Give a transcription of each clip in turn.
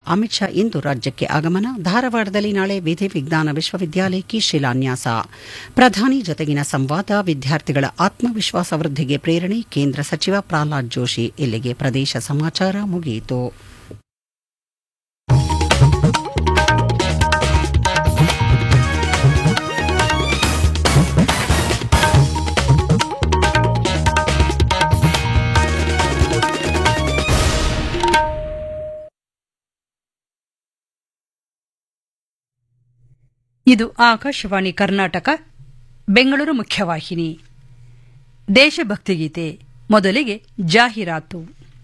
ಅಮಿತ್ ಶಾ ಇಂದು ರಾಜ್ಯಕ್ಕೆ ಆಗಮನ ಧಾರವಾಡದಲ್ಲಿ ನಾಳೆ ವಿಧಿ ವಿಜ್ಞಾನ ವಿಶ್ವವಿದ್ಯಾಲಯಕ್ಕೆ ಶಿಲಾನ್ಯಾಸ ಪ್ರಧಾನಿ ಜೊತೆಗಿನ ಸಂವಾದ ವಿದ್ಯಾರ್ಥಿಗಳ ಆತ್ಮವಿಶ್ವಾಸ ವೃದ್ಧಿಗೆ ಪ್ರೇರಣೆ ಕೇಂದ್ರ ಸಚಿವ ಪ್ರಹ್ಲಾದ್ ಜೋಶಿ ಇಲ್ಲಿಗೆ ಪ್ರದೇಶ ಸಮಾಚಾರ ಮುಗಿಯಿತು ಇದು ಆಕಾಶವಾಣಿ ಕರ್ನಾಟಕ ಬೆಂಗಳೂರು ಮುಖ್ಯವಾಹಿನಿ ದೇಶಭಕ್ತಿ ಗೀತೆ ಮೊದಲಿಗೆ ಜಾಹೀರಾತು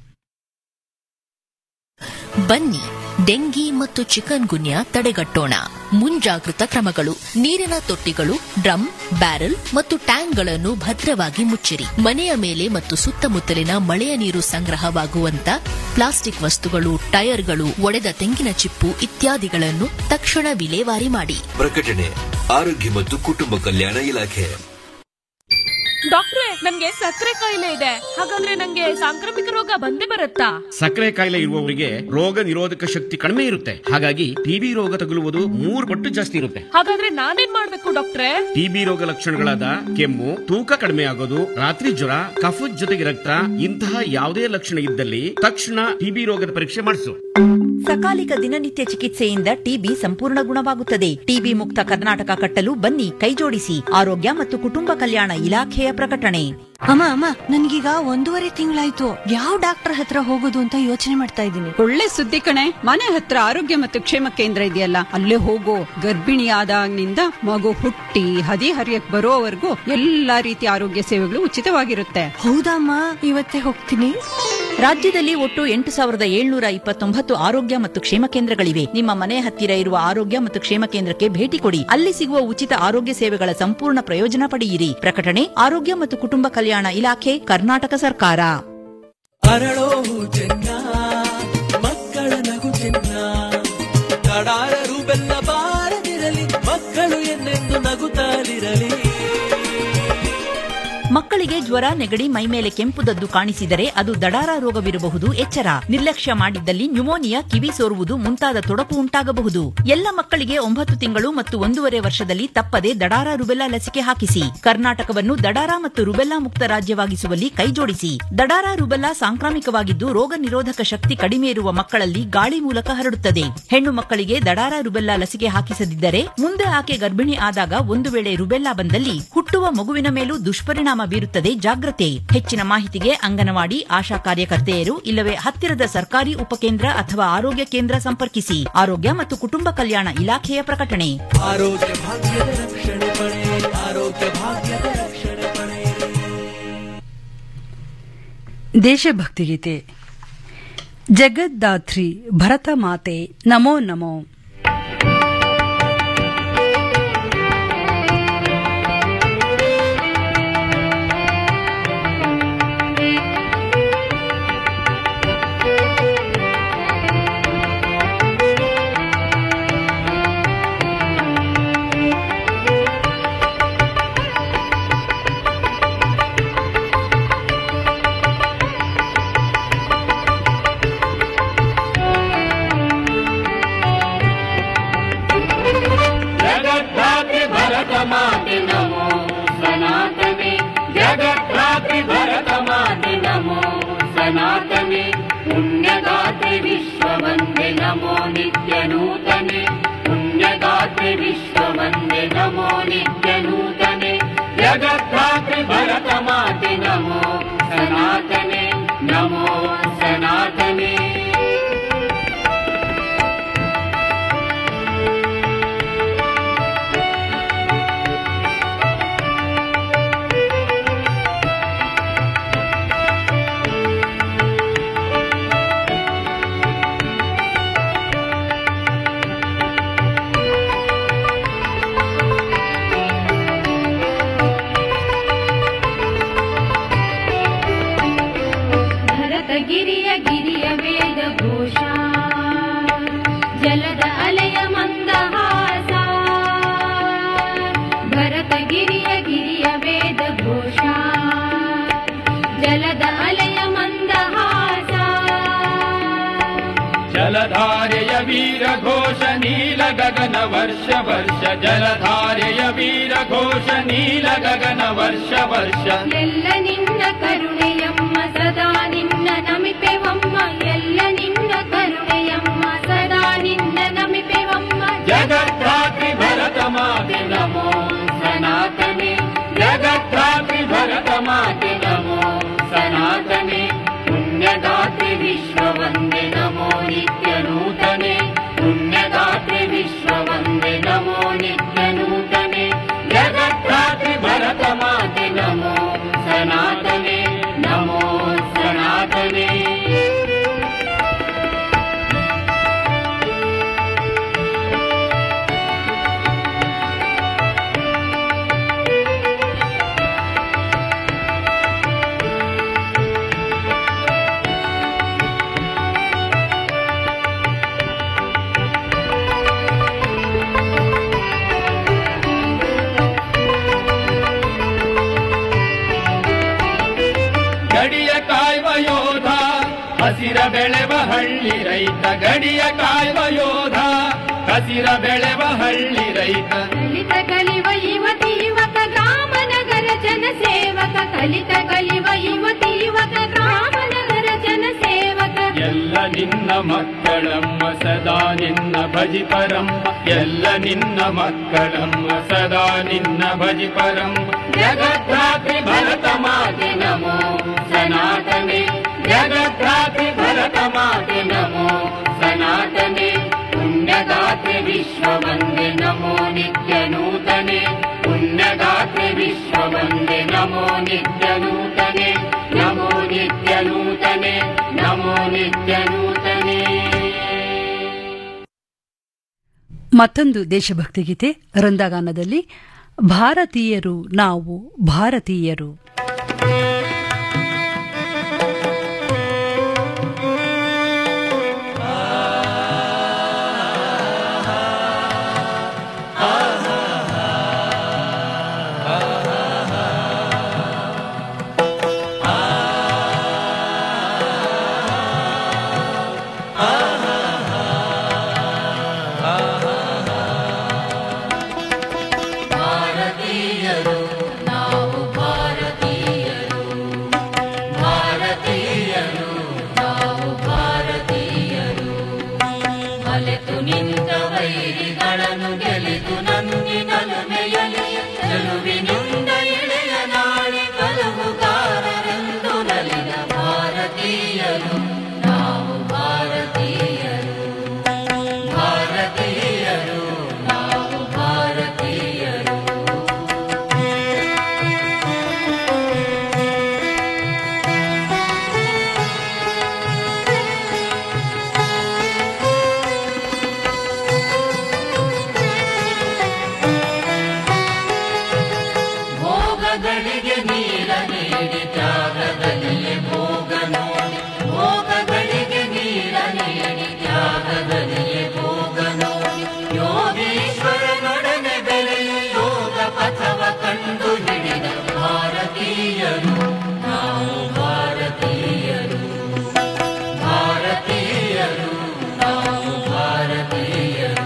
ಬನ್ನಿ ಡೆಂಗಿ ಮತ್ತು ಚಿಕನ್ ಗುನ್ಯಾ ತಡೆಗಟ್ಟೋಣ ಮುಂಜಾಗೃತ ಕ್ರಮಗಳು ನೀರಿನ ತೊಟ್ಟಿಗಳು ಡ್ರಮ್ ಬ್ಯಾರೆಲ್ ಮತ್ತು ಟ್ಯಾಂಕ್ಗಳನ್ನು ಭದ್ರವಾಗಿ ಮುಚ್ಚಿರಿ ಮನೆಯ ಮೇಲೆ ಮತ್ತು ಸುತ್ತಮುತ್ತಲಿನ ಮಳೆಯ ನೀರು ಸಂಗ್ರಹವಾಗುವಂತ ಪ್ಲಾಸ್ಟಿಕ್ ವಸ್ತುಗಳು ಟೈರ್ಗಳು ಒಡೆದ ತೆಂಗಿನ ಚಿಪ್ಪು ಇತ್ಯಾದಿಗಳನ್ನು ತಕ್ಷಣ ವಿಲೇವಾರಿ ಮಾಡಿ ಪ್ರಕಟಣೆ ಆರೋಗ್ಯ ಮತ್ತು ಕುಟುಂಬ ಕಲ್ಯಾಣ ಇಲಾಖೆ ಡಾಕ್ಟ್ರೆ ನನ್ಗೆ ಸಕ್ಕರೆ ಕಾಯಿಲೆ ಇದೆ ಹಾಗಂದ್ರೆ ನಂಗೆ ಸಾಂಕ್ರಾಮಿಕ ರೋಗ ಬಂದೇ ಬರುತ್ತಾ ಸಕ್ಕರೆ ಕಾಯಿಲೆ ಇರುವವರಿಗೆ ರೋಗ ನಿರೋಧಕ ಶಕ್ತಿ ಕಡಿಮೆ ಇರುತ್ತೆ ಹಾಗಾಗಿ ಟಿಬಿ ರೋಗ ತಗುಲುವುದು ಮೂರು ಪಟ್ಟು ಜಾಸ್ತಿ ಇರುತ್ತೆ ಹಾಗಾದ್ರೆ ನಾನೇನ್ ಮಾಡ್ಬೇಕು ಡಾಕ್ಟ್ರೆ ಟಿಬಿ ರೋಗ ಲಕ್ಷಣಗಳಾದ ಕೆಮ್ಮು ತೂಕ ಕಡಿಮೆ ಆಗೋದು ರಾತ್ರಿ ಜ್ವರ ಕಫದ ಜೊತೆಗೆ ರಕ್ತ ಇಂತಹ ಯಾವುದೇ ಲಕ್ಷಣ ಇದ್ದಲ್ಲಿ ತಕ್ಷಣ ಟಿಬಿ ರೋಗದ ಪರೀಕ್ಷೆ ಮಾಡಿಸು ಸಕಾಲಿಕ ದಿನನಿತ್ಯ ಚಿಕಿತ್ಸೆಯಿಂದ ಟಿಬಿ ಸಂಪೂರ್ಣ ಗುಣವಾಗುತ್ತದೆ ಟಿಬಿ ಮುಕ್ತ ಕರ್ನಾಟಕ ಕಟ್ಟಲು ಬನ್ನಿ ಕೈಜೋಡಿಸಿ ಆರೋಗ್ಯ ಮತ್ತು ಕುಟುಂಬ ಕಲ್ಯಾಣ ಇಲಾಖೆಯ ಪ್ರಕಟಣೆ ಅಮ್ಮ ಅಮ್ಮ ನನ್ಗೀಗ ಒಂದೂವರೆ ತಿಂಗಳಾಯ್ತು ಯಾವ ಡಾಕ್ಟರ್ ಹತ್ರ ಹೋಗೋದು ಅಂತ ಯೋಚನೆ ಮಾಡ್ತಾ ಇದ್ದೀನಿ ಒಳ್ಳೆ ಸುದ್ದಿ ಕಣೆ ಮನೆ ಹತ್ರ ಆರೋಗ್ಯ ಮತ್ತು ಕ್ಷೇಮ ಕೇಂದ್ರ ಇದೆಯಲ್ಲ ಅಲ್ಲೇ ಹೋಗೋ ಗರ್ಭಿಣಿಯಾದಾಗಿನಿಂದ ಮಗು ಹುಟ್ಟಿ ಹದಿ ಹರಿಯಕ್ ಬರೋವರೆಗೂ ಎಲ್ಲಾ ರೀತಿಯ ಆರೋಗ್ಯ ಸೇವೆಗಳು ಉಚಿತವಾಗಿರುತ್ತೆ ಹೌದಮ್ಮ ಇವತ್ತೇ ಹೋಗ್ತೀನಿ ರಾಜ್ಯದಲ್ಲಿ ಒಟ್ಟು ಎಂಟು ಸಾವಿರದ ಏಳ್ನೂರ ಇಪ್ಪತ್ತೊಂಬತ್ತು ಆರೋಗ್ಯ ಮತ್ತು ಕ್ಷೇಮ ಕೇಂದ್ರಗಳಿವೆ ನಿಮ್ಮ ಮನೆ ಹತ್ತಿರ ಇರುವ ಆರೋಗ್ಯ ಮತ್ತು ಕ್ಷೇಮ ಕೇಂದ್ರಕ್ಕೆ ಭೇಟಿ ಕೊಡಿ ಅಲ್ಲಿ ಸಿಗುವ ಉಚಿತ ಆರೋಗ್ಯ ಸೇವೆಗಳ ಸಂಪೂರ್ಣ ಪ್ರಯೋಜನ ಪಡೆಯಿರಿ ಪ್ರಕಟಣೆ ಆರೋಗ್ಯ ಮತ್ತು ಕುಟುಂಬ ಕಲ್ಯಾಣ ಇಲಾಖೆ ಕರ್ನಾಟಕ ಸರ್ಕಾರ ಅರಳೋ ಚೆನ್ನ ಮಕ್ಕಳ ನಗು ಚೆನ್ನ ಕಡಾರರು ಬೆಲ್ಲ ಬಾರದಿರಲಿ ಮಕ್ಕಳು ಎನ್ನೆಂದು ನಗುತ್ತಾಲಿರಲಿ ಮಕ್ಕಳಿಗೆ ಜ್ವರ ನೆಗಡಿ ಮೈಮೇಲೆ ಕೆಂಪುದದ್ದು ಕಾಣಿಸಿದರೆ ಅದು ದಡಾರ ರೋಗವಿರಬಹುದು ಎಚ್ಚರ ನಿರ್ಲಕ್ಷ್ಯ ಮಾಡಿದ್ದಲ್ಲಿ ನ್ಯುಮೋನಿಯಾ ಕಿವಿ ಸೋರುವುದು ಮುಂತಾದ ತೊಡಕು ಉಂಟಾಗಬಹುದು ಎಲ್ಲ ಮಕ್ಕಳಿಗೆ ಒಂಬತ್ತು ತಿಂಗಳು ಮತ್ತು ಒಂದೂವರೆ ವರ್ಷದಲ್ಲಿ ತಪ್ಪದೆ ದಡಾರ ರುಬೆಲ್ಲಾ ಲಸಿಕೆ ಹಾಕಿಸಿ ಕರ್ನಾಟಕವನ್ನು ದಡಾರ ಮತ್ತು ರುಬೆಲ್ಲಾ ಮುಕ್ತ ರಾಜ್ಯವಾಗಿಸುವಲ್ಲಿ ಕೈಜೋಡಿಸಿ ದಡಾರ ರುಬೆಲ್ಲಾ ಸಾಂಕ್ರಾಮಿಕವಾಗಿದ್ದು ರೋಗ ನಿರೋಧಕ ಶಕ್ತಿ ಕಡಿಮೆ ಇರುವ ಮಕ್ಕಳಲ್ಲಿ ಗಾಳಿ ಮೂಲಕ ಹರಡುತ್ತದೆ ಹೆಣ್ಣು ಮಕ್ಕಳಿಗೆ ದಡಾರ ರುಬೆಲ್ಲಾ ಲಸಿಕೆ ಹಾಕಿಸದಿದ್ದರೆ ಮುಂದೆ ಆಕೆ ಗರ್ಭಿಣಿ ಆದಾಗ ಒಂದು ವೇಳೆ ರುಬೆಲ್ಲಾ ಬಂದಲ್ಲಿ ಹುಟ್ಟುವ ಮಗುವಿನ ಮೇಲೂ ದುಷ್ಪರಿಣಾಮ ಬೀರುತ್ತದೆ ಜಾಗ್ರತೆ ಹೆಚ್ಚಿನ ಮಾಹಿತಿಗೆ ಅಂಗನವಾಡಿ ಆಶಾ ಕಾರ್ಯಕರ್ತೆಯರು ಇಲ್ಲವೇ ಹತ್ತಿರದ ಸರ್ಕಾರಿ ಉಪಕೇಂದ್ರ ಅಥವಾ ಆರೋಗ್ಯ ಕೇಂದ್ರ ಸಂಪರ್ಕಿಸಿ ಆರೋಗ್ಯ ಮತ್ತು ಕುಟುಂಬ ಕಲ್ಯಾಣ ಇಲಾಖೆಯ ಪ್ರಕಟಣೆ ಆರೋಗ್ಯ ಭಾಗ್ಯದ ರಕ್ಷಣೆ ಪಡೆ ಆರೋಗ್ಯ ಭಾಗ್ಯದ ರಕ್ಷಣೆ ಪಡೆ ದೇಶಭಕ್ತಿ ಗೀತೆ ಜಗದ್ದಾತ್ರಿ ಭರತ ಮಾತೆ ನಮೋ ನಮೋ जगद्धात्रि भरत माते नमो सनातने जगद्धात्रि भरत माते नमो सनातने पुण्यगात्रि विश्ववन्दे नमो नित्यनूतने पुण्यगात्रि विश्ववन्दे नमो नित्यनूतने जगद्धात्रि भरत माते नमो सनातने नमो सनातने ಭರತಗಿರಿಯ ಗಿರಿಯ ವೇದ ಘೋಷ ಜಲದ ಅಲೆಯ ಮಂದಹಾಸ ಭರತಗಿರಿಯ ಗಿರಿಯ ವೇದ ಘೋಷ ಜಲದ ಅಲೆಯ ಮಂದಹಾಸ ಜಲಧಾರೆಯ ವೀರ ಘೋಷ ನೀಲ ಗಗನ ವರ್ಷ ವರ್ಷ ಜಲಧಾರೆಯ ವೀರ ಘೋಷ ನೀಲ ಗಗನ ವರ್ಷ ವರ್ಷ ಎಲ್ಲ ನಿನ್ನ ಕರುಣೆಯಮ್ಮ ಸದಾ ನಿನ್ನ ನಮಿಪೆವಮ್ಮ ಎಲ್ಲ ನಿನ್ನ ಕರುಣೆಯಮ್ಮ ಸದಾ ನಿನ್ನ ನಮಿಪೆವಮ್ಮ ಜಗದ್ಧಾತ್ರಿ ಭರತ ಮಾತೆ ನಮೋ ಸನಾತನೆ ಜಗದ್ಧಾತ್ರಿ ಭರತ ಮಾತೆ ನಮೋ ಸನಾತನೆ ಪುಣ್ಯದಾತ್ರಿ ವಿಶ್ವವಂದೆ ನಮೋ ನಿತ್ಯ ನೂತನೆ ಪುಣ್ಯದಾತ್ರಿ ವಿಶ್ವವಂದೆ ನಮೋ ನಿತ್ಯ ನೂತನೆ ಜಗದ್ಧಾತ್ರಿ ಭರತ ಮಾತೆ ನಮೋ ಸನಾತನೆ ನಮೋ ಸನಾತನೆ ಗಡಿಯ ಕಾಯುವ ಯೋಧ ಹಸಿರ ಬೆಳೆವ ಹಳ್ಳಿ ರೈತ ಗಡಿಯ ಕಾಯುವ ಯೋಧ ಹಸಿರ ಬೆಳೆವ ಹಳ್ಳಿ ರೈತ ಕಲಿತ ಕಲಿವ ಯುವತಿ ಯುವಕ ಗ್ರಾಮ ನಗರ ಜನ ಸೇವಕ ಕಲಿತ ಕಲಿವ ಯುವತಿ ಯುವಕ ಗ್ರಾಮ ನಗರ ಜನ ಸೇವಕ ಎಲ್ಲ ನಿನ್ನ ಮಕ್ಕಳಮ್ಮ ಸದಾ ನಿನ್ನ ಭಜಿಪರಮ್ಮ ಎಲ್ಲ ನಿನ್ನ ಮಕ್ಕಳಮ್ಮ ಸದಾ ನಿನ್ನ ಭಜಿಪರಮ್ಮ ಜಗದ್ಧಾತ್ರಿ ಭರತ ಮಾತೆ ನಮೋ ಸನಾತನೆ ಜಗದ್ಧಾತ್ರಿ ಭರತ ಮಾತೆ ನಮೋ ಸನಾತನೆ ಪುಣ್ಯದಾತ್ರಿ ವಿಶ್ವವಂದೆ ನಮೋ ನಿತ್ಯ ನೂತನೆ ಪುಣ್ಯದಾತ್ರಿ ವಿಶ್ವವಂದೆ ನಮೋ ನಿತ್ಯ ನೂತನೆ ನಮೋ ನಿತ್ಯ ನೂತನೆ ನಮೋ ನಿತ್ಯ ನೂತನೆ ಮತ್ತೊಂದು ದೇಶಭಕ್ತಿ ಗೀತೆ ವೃಂದಗಾನದಲ್ಲಿ ಭಾರತೀಯರು ನಾವು ಭಾರತೀಯರು ಭಾರತೀಯರು ನಾವು ಭಾರತೀಯರು ಭಾರತೀಯರು ನಾವು ಭಾರತೀಯರು ಅಲೆತು ನಿಂತ ವೈರಿಗಳನ್ನು ಗೆಲಿತು ನಂದಿ ನಲುಮೆಯಲಿ ಚೆಲುವಿನಿಂದ ಎಳೆಯ ನಾಳೆ ಕಲಹುಗಾರರೆಂದು ನಲಿದ ಭಾರತೀಯರು ನಾವು ಭಾರತೀಯರು ಭಾರತೀಯರು ನಾವು ಭಾರತೀಯರು ಭೋಗಗಳಿಗೆ ನೀರ ನೀಡಿ ತ್ಯಾಗದಲ್ಲಿಯೇ ಭೋಗ ನೋಡಿ ಭೋಗಗಳಿಗೆ ನೀರ ನೀಡಿ ತ್ಯಾಗದಲ್ಲಿಯೇ ಭೋಗ ನೋಡಿ ಯೋಗೀಶ್ವರನೊಡನೆ ಬೆಲೆಯ ಯೋಗ ಪಥವ ಕಂಡು ಹಿಡಿದ ಭಾರತೀಯರು ನಾವು ಭಾರತೀಯರು ಭಾರತೀಯರು ನಾವು ಭಾರತೀಯರು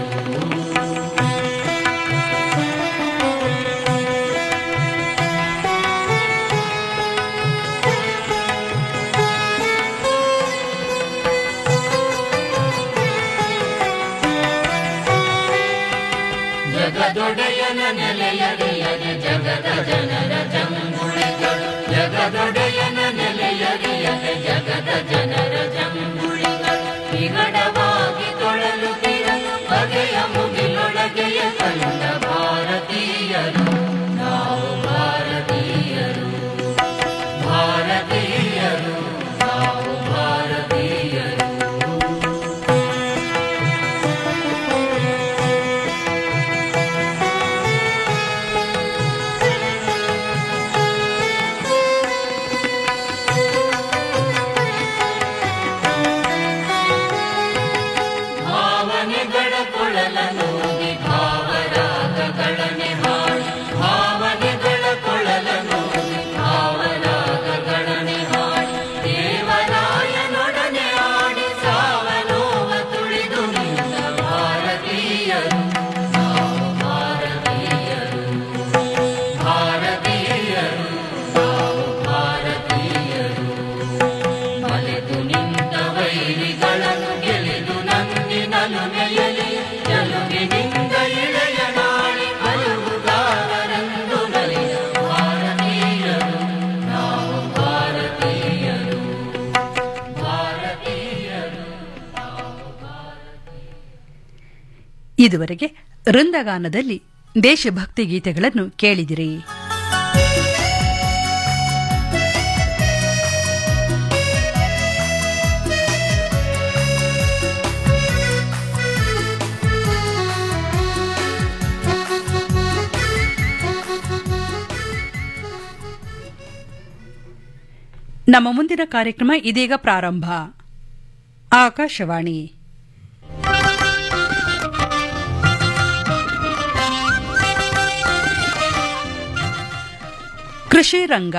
ಜಗದೊಡೆಯನ ನೆಲೆಯರಿಯದೆ ಜಗದ ಜನರ ಜಂಗುಳಿಗಳು ಜಗದೊಡೆಯನ ನೆಲೆಯರಿಯದೆ ಜಗದ ಜನರ ಜಂಗುಳಿಗಳು ವಿಗಡವಾಗಿ ತೊಳಲು ತಿರಲು ಬಗೆಯ ಮುಗಿಲೊಳಗೆಯ ಕಂಡ ಭಾರತೀಯರು ನಾವು ಭಾರತೀಯರು ಭಾರತೀಯರು ನಾವು ಭಾರತೀಯರು ಭಾವನೆಗಳ ಕೊಳಲನೂಗಿ ಭಾವರಾಗಗಳನೆ ಹಾಡಿ ಭಾವನೆಗಳ ಕೊಳಲನೂಗಿ ಭಾವರಾಗಗಳನೆ ಹಾಡಿ ದೇವರಾಯನೊಡನೆ ಆಡಿ ಸಾವನೋವ ತುಳಿದು ನಿಂತ ಇದುವರೆಗೆ ವೃಂದಗಾನದಲ್ಲಿ ದೇಶಭಕ್ತಿ ಗೀತೆಗಳನ್ನು ಕೇಳಿದಿರಿ ನಮ್ಮ ಮುಂದಿನ ಕಾರ್ಯಕ್ರಮ ಇದೀಗ ಪ್ರಾರಂಭ ಆಕಾಶವಾಣಿ ಕೃಷಿ ರಂಗ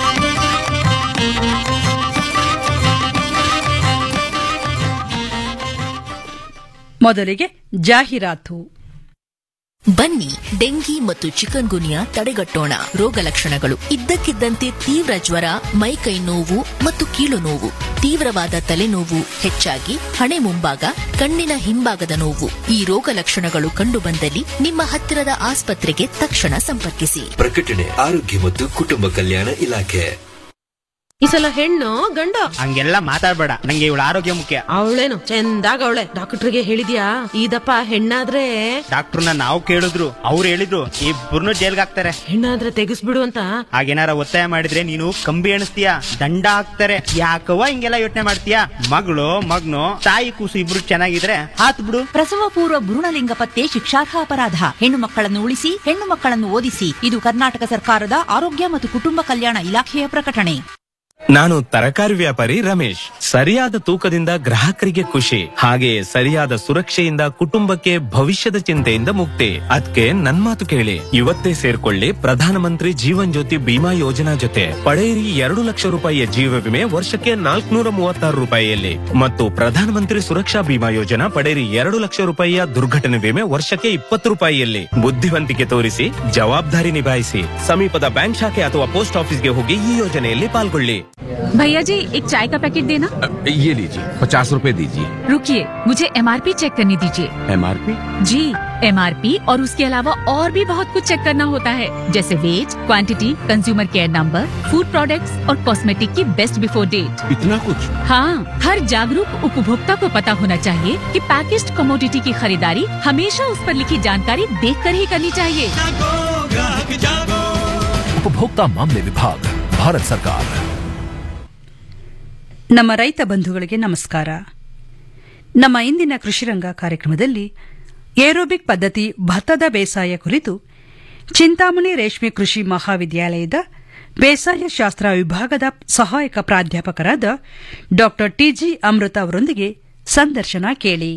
ಮೊದಲಿಗೆ ಜಾಹೀರಾತು ಬನ್ನಿ ಡೆಂಗಿ ಮತ್ತು ಚಿಕನ್ ಗುನಿಯಾ ತಡೆಗಟ್ಟೋಣ ರೋಗ ಲಕ್ಷಣಗಳು ಇದ್ದಕ್ಕಿದ್ದಂತೆ ತೀವ್ರ ಜ್ವರ ಮೈಕೈ ನೋವು ಮತ್ತು ಕೀಲು ನೋವು ತೀವ್ರವಾದ ತಲೆನೋವು ಹೆಚ್ಚಾಗಿ ಹಣೆ ಮುಂಭಾಗ ಕಣ್ಣಿನ ಹಿಂಭಾಗದ ನೋವು ಈ ರೋಗ ಲಕ್ಷಣಗಳು ಕಂಡುಬಂದಲ್ಲಿ ನಿಮ್ಮ ಹತ್ತಿರದ ಆಸ್ಪತ್ರೆಗೆ ತಕ್ಷಣ ಸಂಪರ್ಕಿಸಿ ಪ್ರಕಟಣೆ ಆರೋಗ್ಯ ಮತ್ತು ಕುಟುಂಬ ಕಲ್ಯಾಣ ಇಲಾಖೆ ಈ ಸಲ ಹೆಣ್ಣು ಗಂಡ ಹಂಗೆಲ್ಲ ಮಾತಾಡ್ಬೇಡ ನಂಗೆ ಇವಳ ಆರೋಗ್ಯ ಮುಖ್ಯ ಅವಳೇನು ಚಂದಾಗ ಅವಳೆ ಡಾಕ್ಟರ್ಗೆ ಹೇಳಿದ್ಯಾ ಇದಪ್ಪ ಹೆಣ್ಣಾದ್ರೆ ಡಾಕ್ಟರ್ನ ನಾವು ಕೇಳಿದ್ರು ಅವ್ರು ಹೇಳಿದ್ರು ಇಬ್ಬರನ್ನು ಜೈಲ್ಗೆ ಹಾಕ್ತಾರೆ ಹೆಣ್ಣಾದ್ರೆ ತೆಗಿಸ್ಬಿಡು ಅಂತ ಹಾಗೇನಾರ ಒತ್ತಾಯ ಮಾಡಿದ್ರೆ ನೀನು ಕಂಬಿ ಎಣಿಸ್ತೀಯ ದಂಡ ಹಾಕ್ತಾರೆ ಯಾಕವ್ವ ಹಿಂಗೆಲ್ಲ ಯೋಚನೆ ಮಾಡ್ತೀಯ ಮಗಳು ಮಗ್ನು ತಾಯಿ ಕೂಸು ಇಬ್ರು ಚೆನ್ನಾಗಿದ್ರೆ ಹಾತ್ ಬಿಡು ಪ್ರಸವ ಪೂರ್ವ ಭ್ರೂಣಲಿಂಗ ಪತ್ತೆ ಶಿಕ್ಷಾರ್ಹ ಅಪರಾಧ ಹೆಣ್ಣು ಮಕ್ಕಳನ್ನು ಉಳಿಸಿ ಹೆಣ್ಣು ಮಕ್ಕಳನ್ನು ಓದಿಸಿ ಇದು ಕರ್ನಾಟಕ ಸರ್ಕಾರದ ಆರೋಗ್ಯ ಮತ್ತು ಕುಟುಂಬ ಕಲ್ಯಾಣ ಇಲಾಖೆಯ ಪ್ರಕಟಣೆ ನಾನು ತರಕಾರಿ ವ್ಯಾಪಾರಿ ರಮೇಶ್ ಸರಿಯಾದ ತೂಕದಿಂದ ಗ್ರಾಹಕರಿಗೆ ಖುಷಿ ಹಾಗೆಯೇ ಸರಿಯಾದ ಸುರಕ್ಷೆಯಿಂದ ಕುಟುಂಬಕ್ಕೆ ಭವಿಷ್ಯದ ಚಿಂತೆಯಿಂದ ಮುಕ್ತಿ ಅದಕ್ಕೆ ನನ್ ಮಾತು ಕೇಳಿ ಇವತ್ತೇ ಸೇರ್ಕೊಳ್ಳಿ ಪ್ರಧಾನಮಂತ್ರಿ ಜೀವನ್ ಜ್ಯೋತಿ ಬಿಮಾ ಯೋಜನಾ ಜೊತೆ ಪಡೆಯಿರಿ ಎರಡು ಲಕ್ಷ ರೂಪಾಯಿಯ ಜೀವ ವಿಮೆ ವರ್ಷಕ್ಕೆ ನಾಲ್ಕುನೂರ ಮೂವತ್ತಾರು ರೂಪಾಯಿಯಲ್ಲಿ ಮತ್ತು ಪ್ರಧಾನಮಂತ್ರಿ ಸುರಕ್ಷಾ ಬಿಮಾ ಯೋಜನಾ ಪಡೆಯಿರಿ ಎರಡು ಲಕ್ಷ ರೂಪಾಯಿಯ ದುರ್ಘಟನೆ ವಿಮೆ ವರ್ಷಕ್ಕೆ ಇಪ್ಪತ್ತು ರೂಪಾಯಿಯಲ್ಲಿ ಬುದ್ಧಿವಂತಿಕೆ ತೋರಿಸಿ ಜವಾಬ್ದಾರಿ ನಿಭಾಯಿಸಿ ಸಮೀಪದ ಬ್ಯಾಂಕ್ ಶಾಖೆ ಅಥವಾ ಪೋಸ್ಟ್ ಆಫೀಸ್ಗೆ ಹೋಗಿ ಈ ಯೋಜನೆಯಲ್ಲಿ ಪಾಲ್ಗೊಳ್ಳಿ भैया जी एक चाय का पैकेट देना ये लीजिए पचास रूपए दीजिए रुकिए मुझे एमआरपी चेक करने दीजिए एमआरपी जी एमआरपी और उसके अलावा और भी बहुत कुछ चेक करना होता है जैसे weight quantity consumer care number food products और कॉस्मेटिक की बेस्ट बिफोर डेट इतना कुछ हाँ हर जागरूक उपभोक्ता को पता होना चाहिए कि पैकेज्ड कमोडिटी की खरीदारी हमेशा उस पर लिखी जानकारी देख कर ही करनी चाहिए उपभोक्ता मामले विभाग भारत सरकार ನಮ್ಮ ರೈತ ಬಂಧುಗಳಿಗೆ ನಮಸ್ಕಾರ ನಮ್ಮ ಇಂದಿನ ಕೃಷಿರಂಗ ಕಾರ್ಯಕ್ರಮದಲ್ಲಿ ಏರೋಬಿಕ್ ಪದ್ಧತಿ ಭತ್ತದ ಬೇಸಾಯ ಕುರಿತು ಚಿಂತಾಮಣಿ ರೇಷ್ಮೆ ಕೃಷಿ ಮಹಾವಿದ್ಯಾಲಯದ ಬೇಸಾಯ ಶಾಸ್ತ್ರ ವಿಭಾಗದ ಸಹಾಯಕ ಪ್ರಾಧ್ಯಾಪಕರಾದ ಡಾ ಟಿಜಿ ಅಮೃತ ಅವರೊಂದಿಗೆ ಸಂದರ್ಶನ ಕೇಳಿ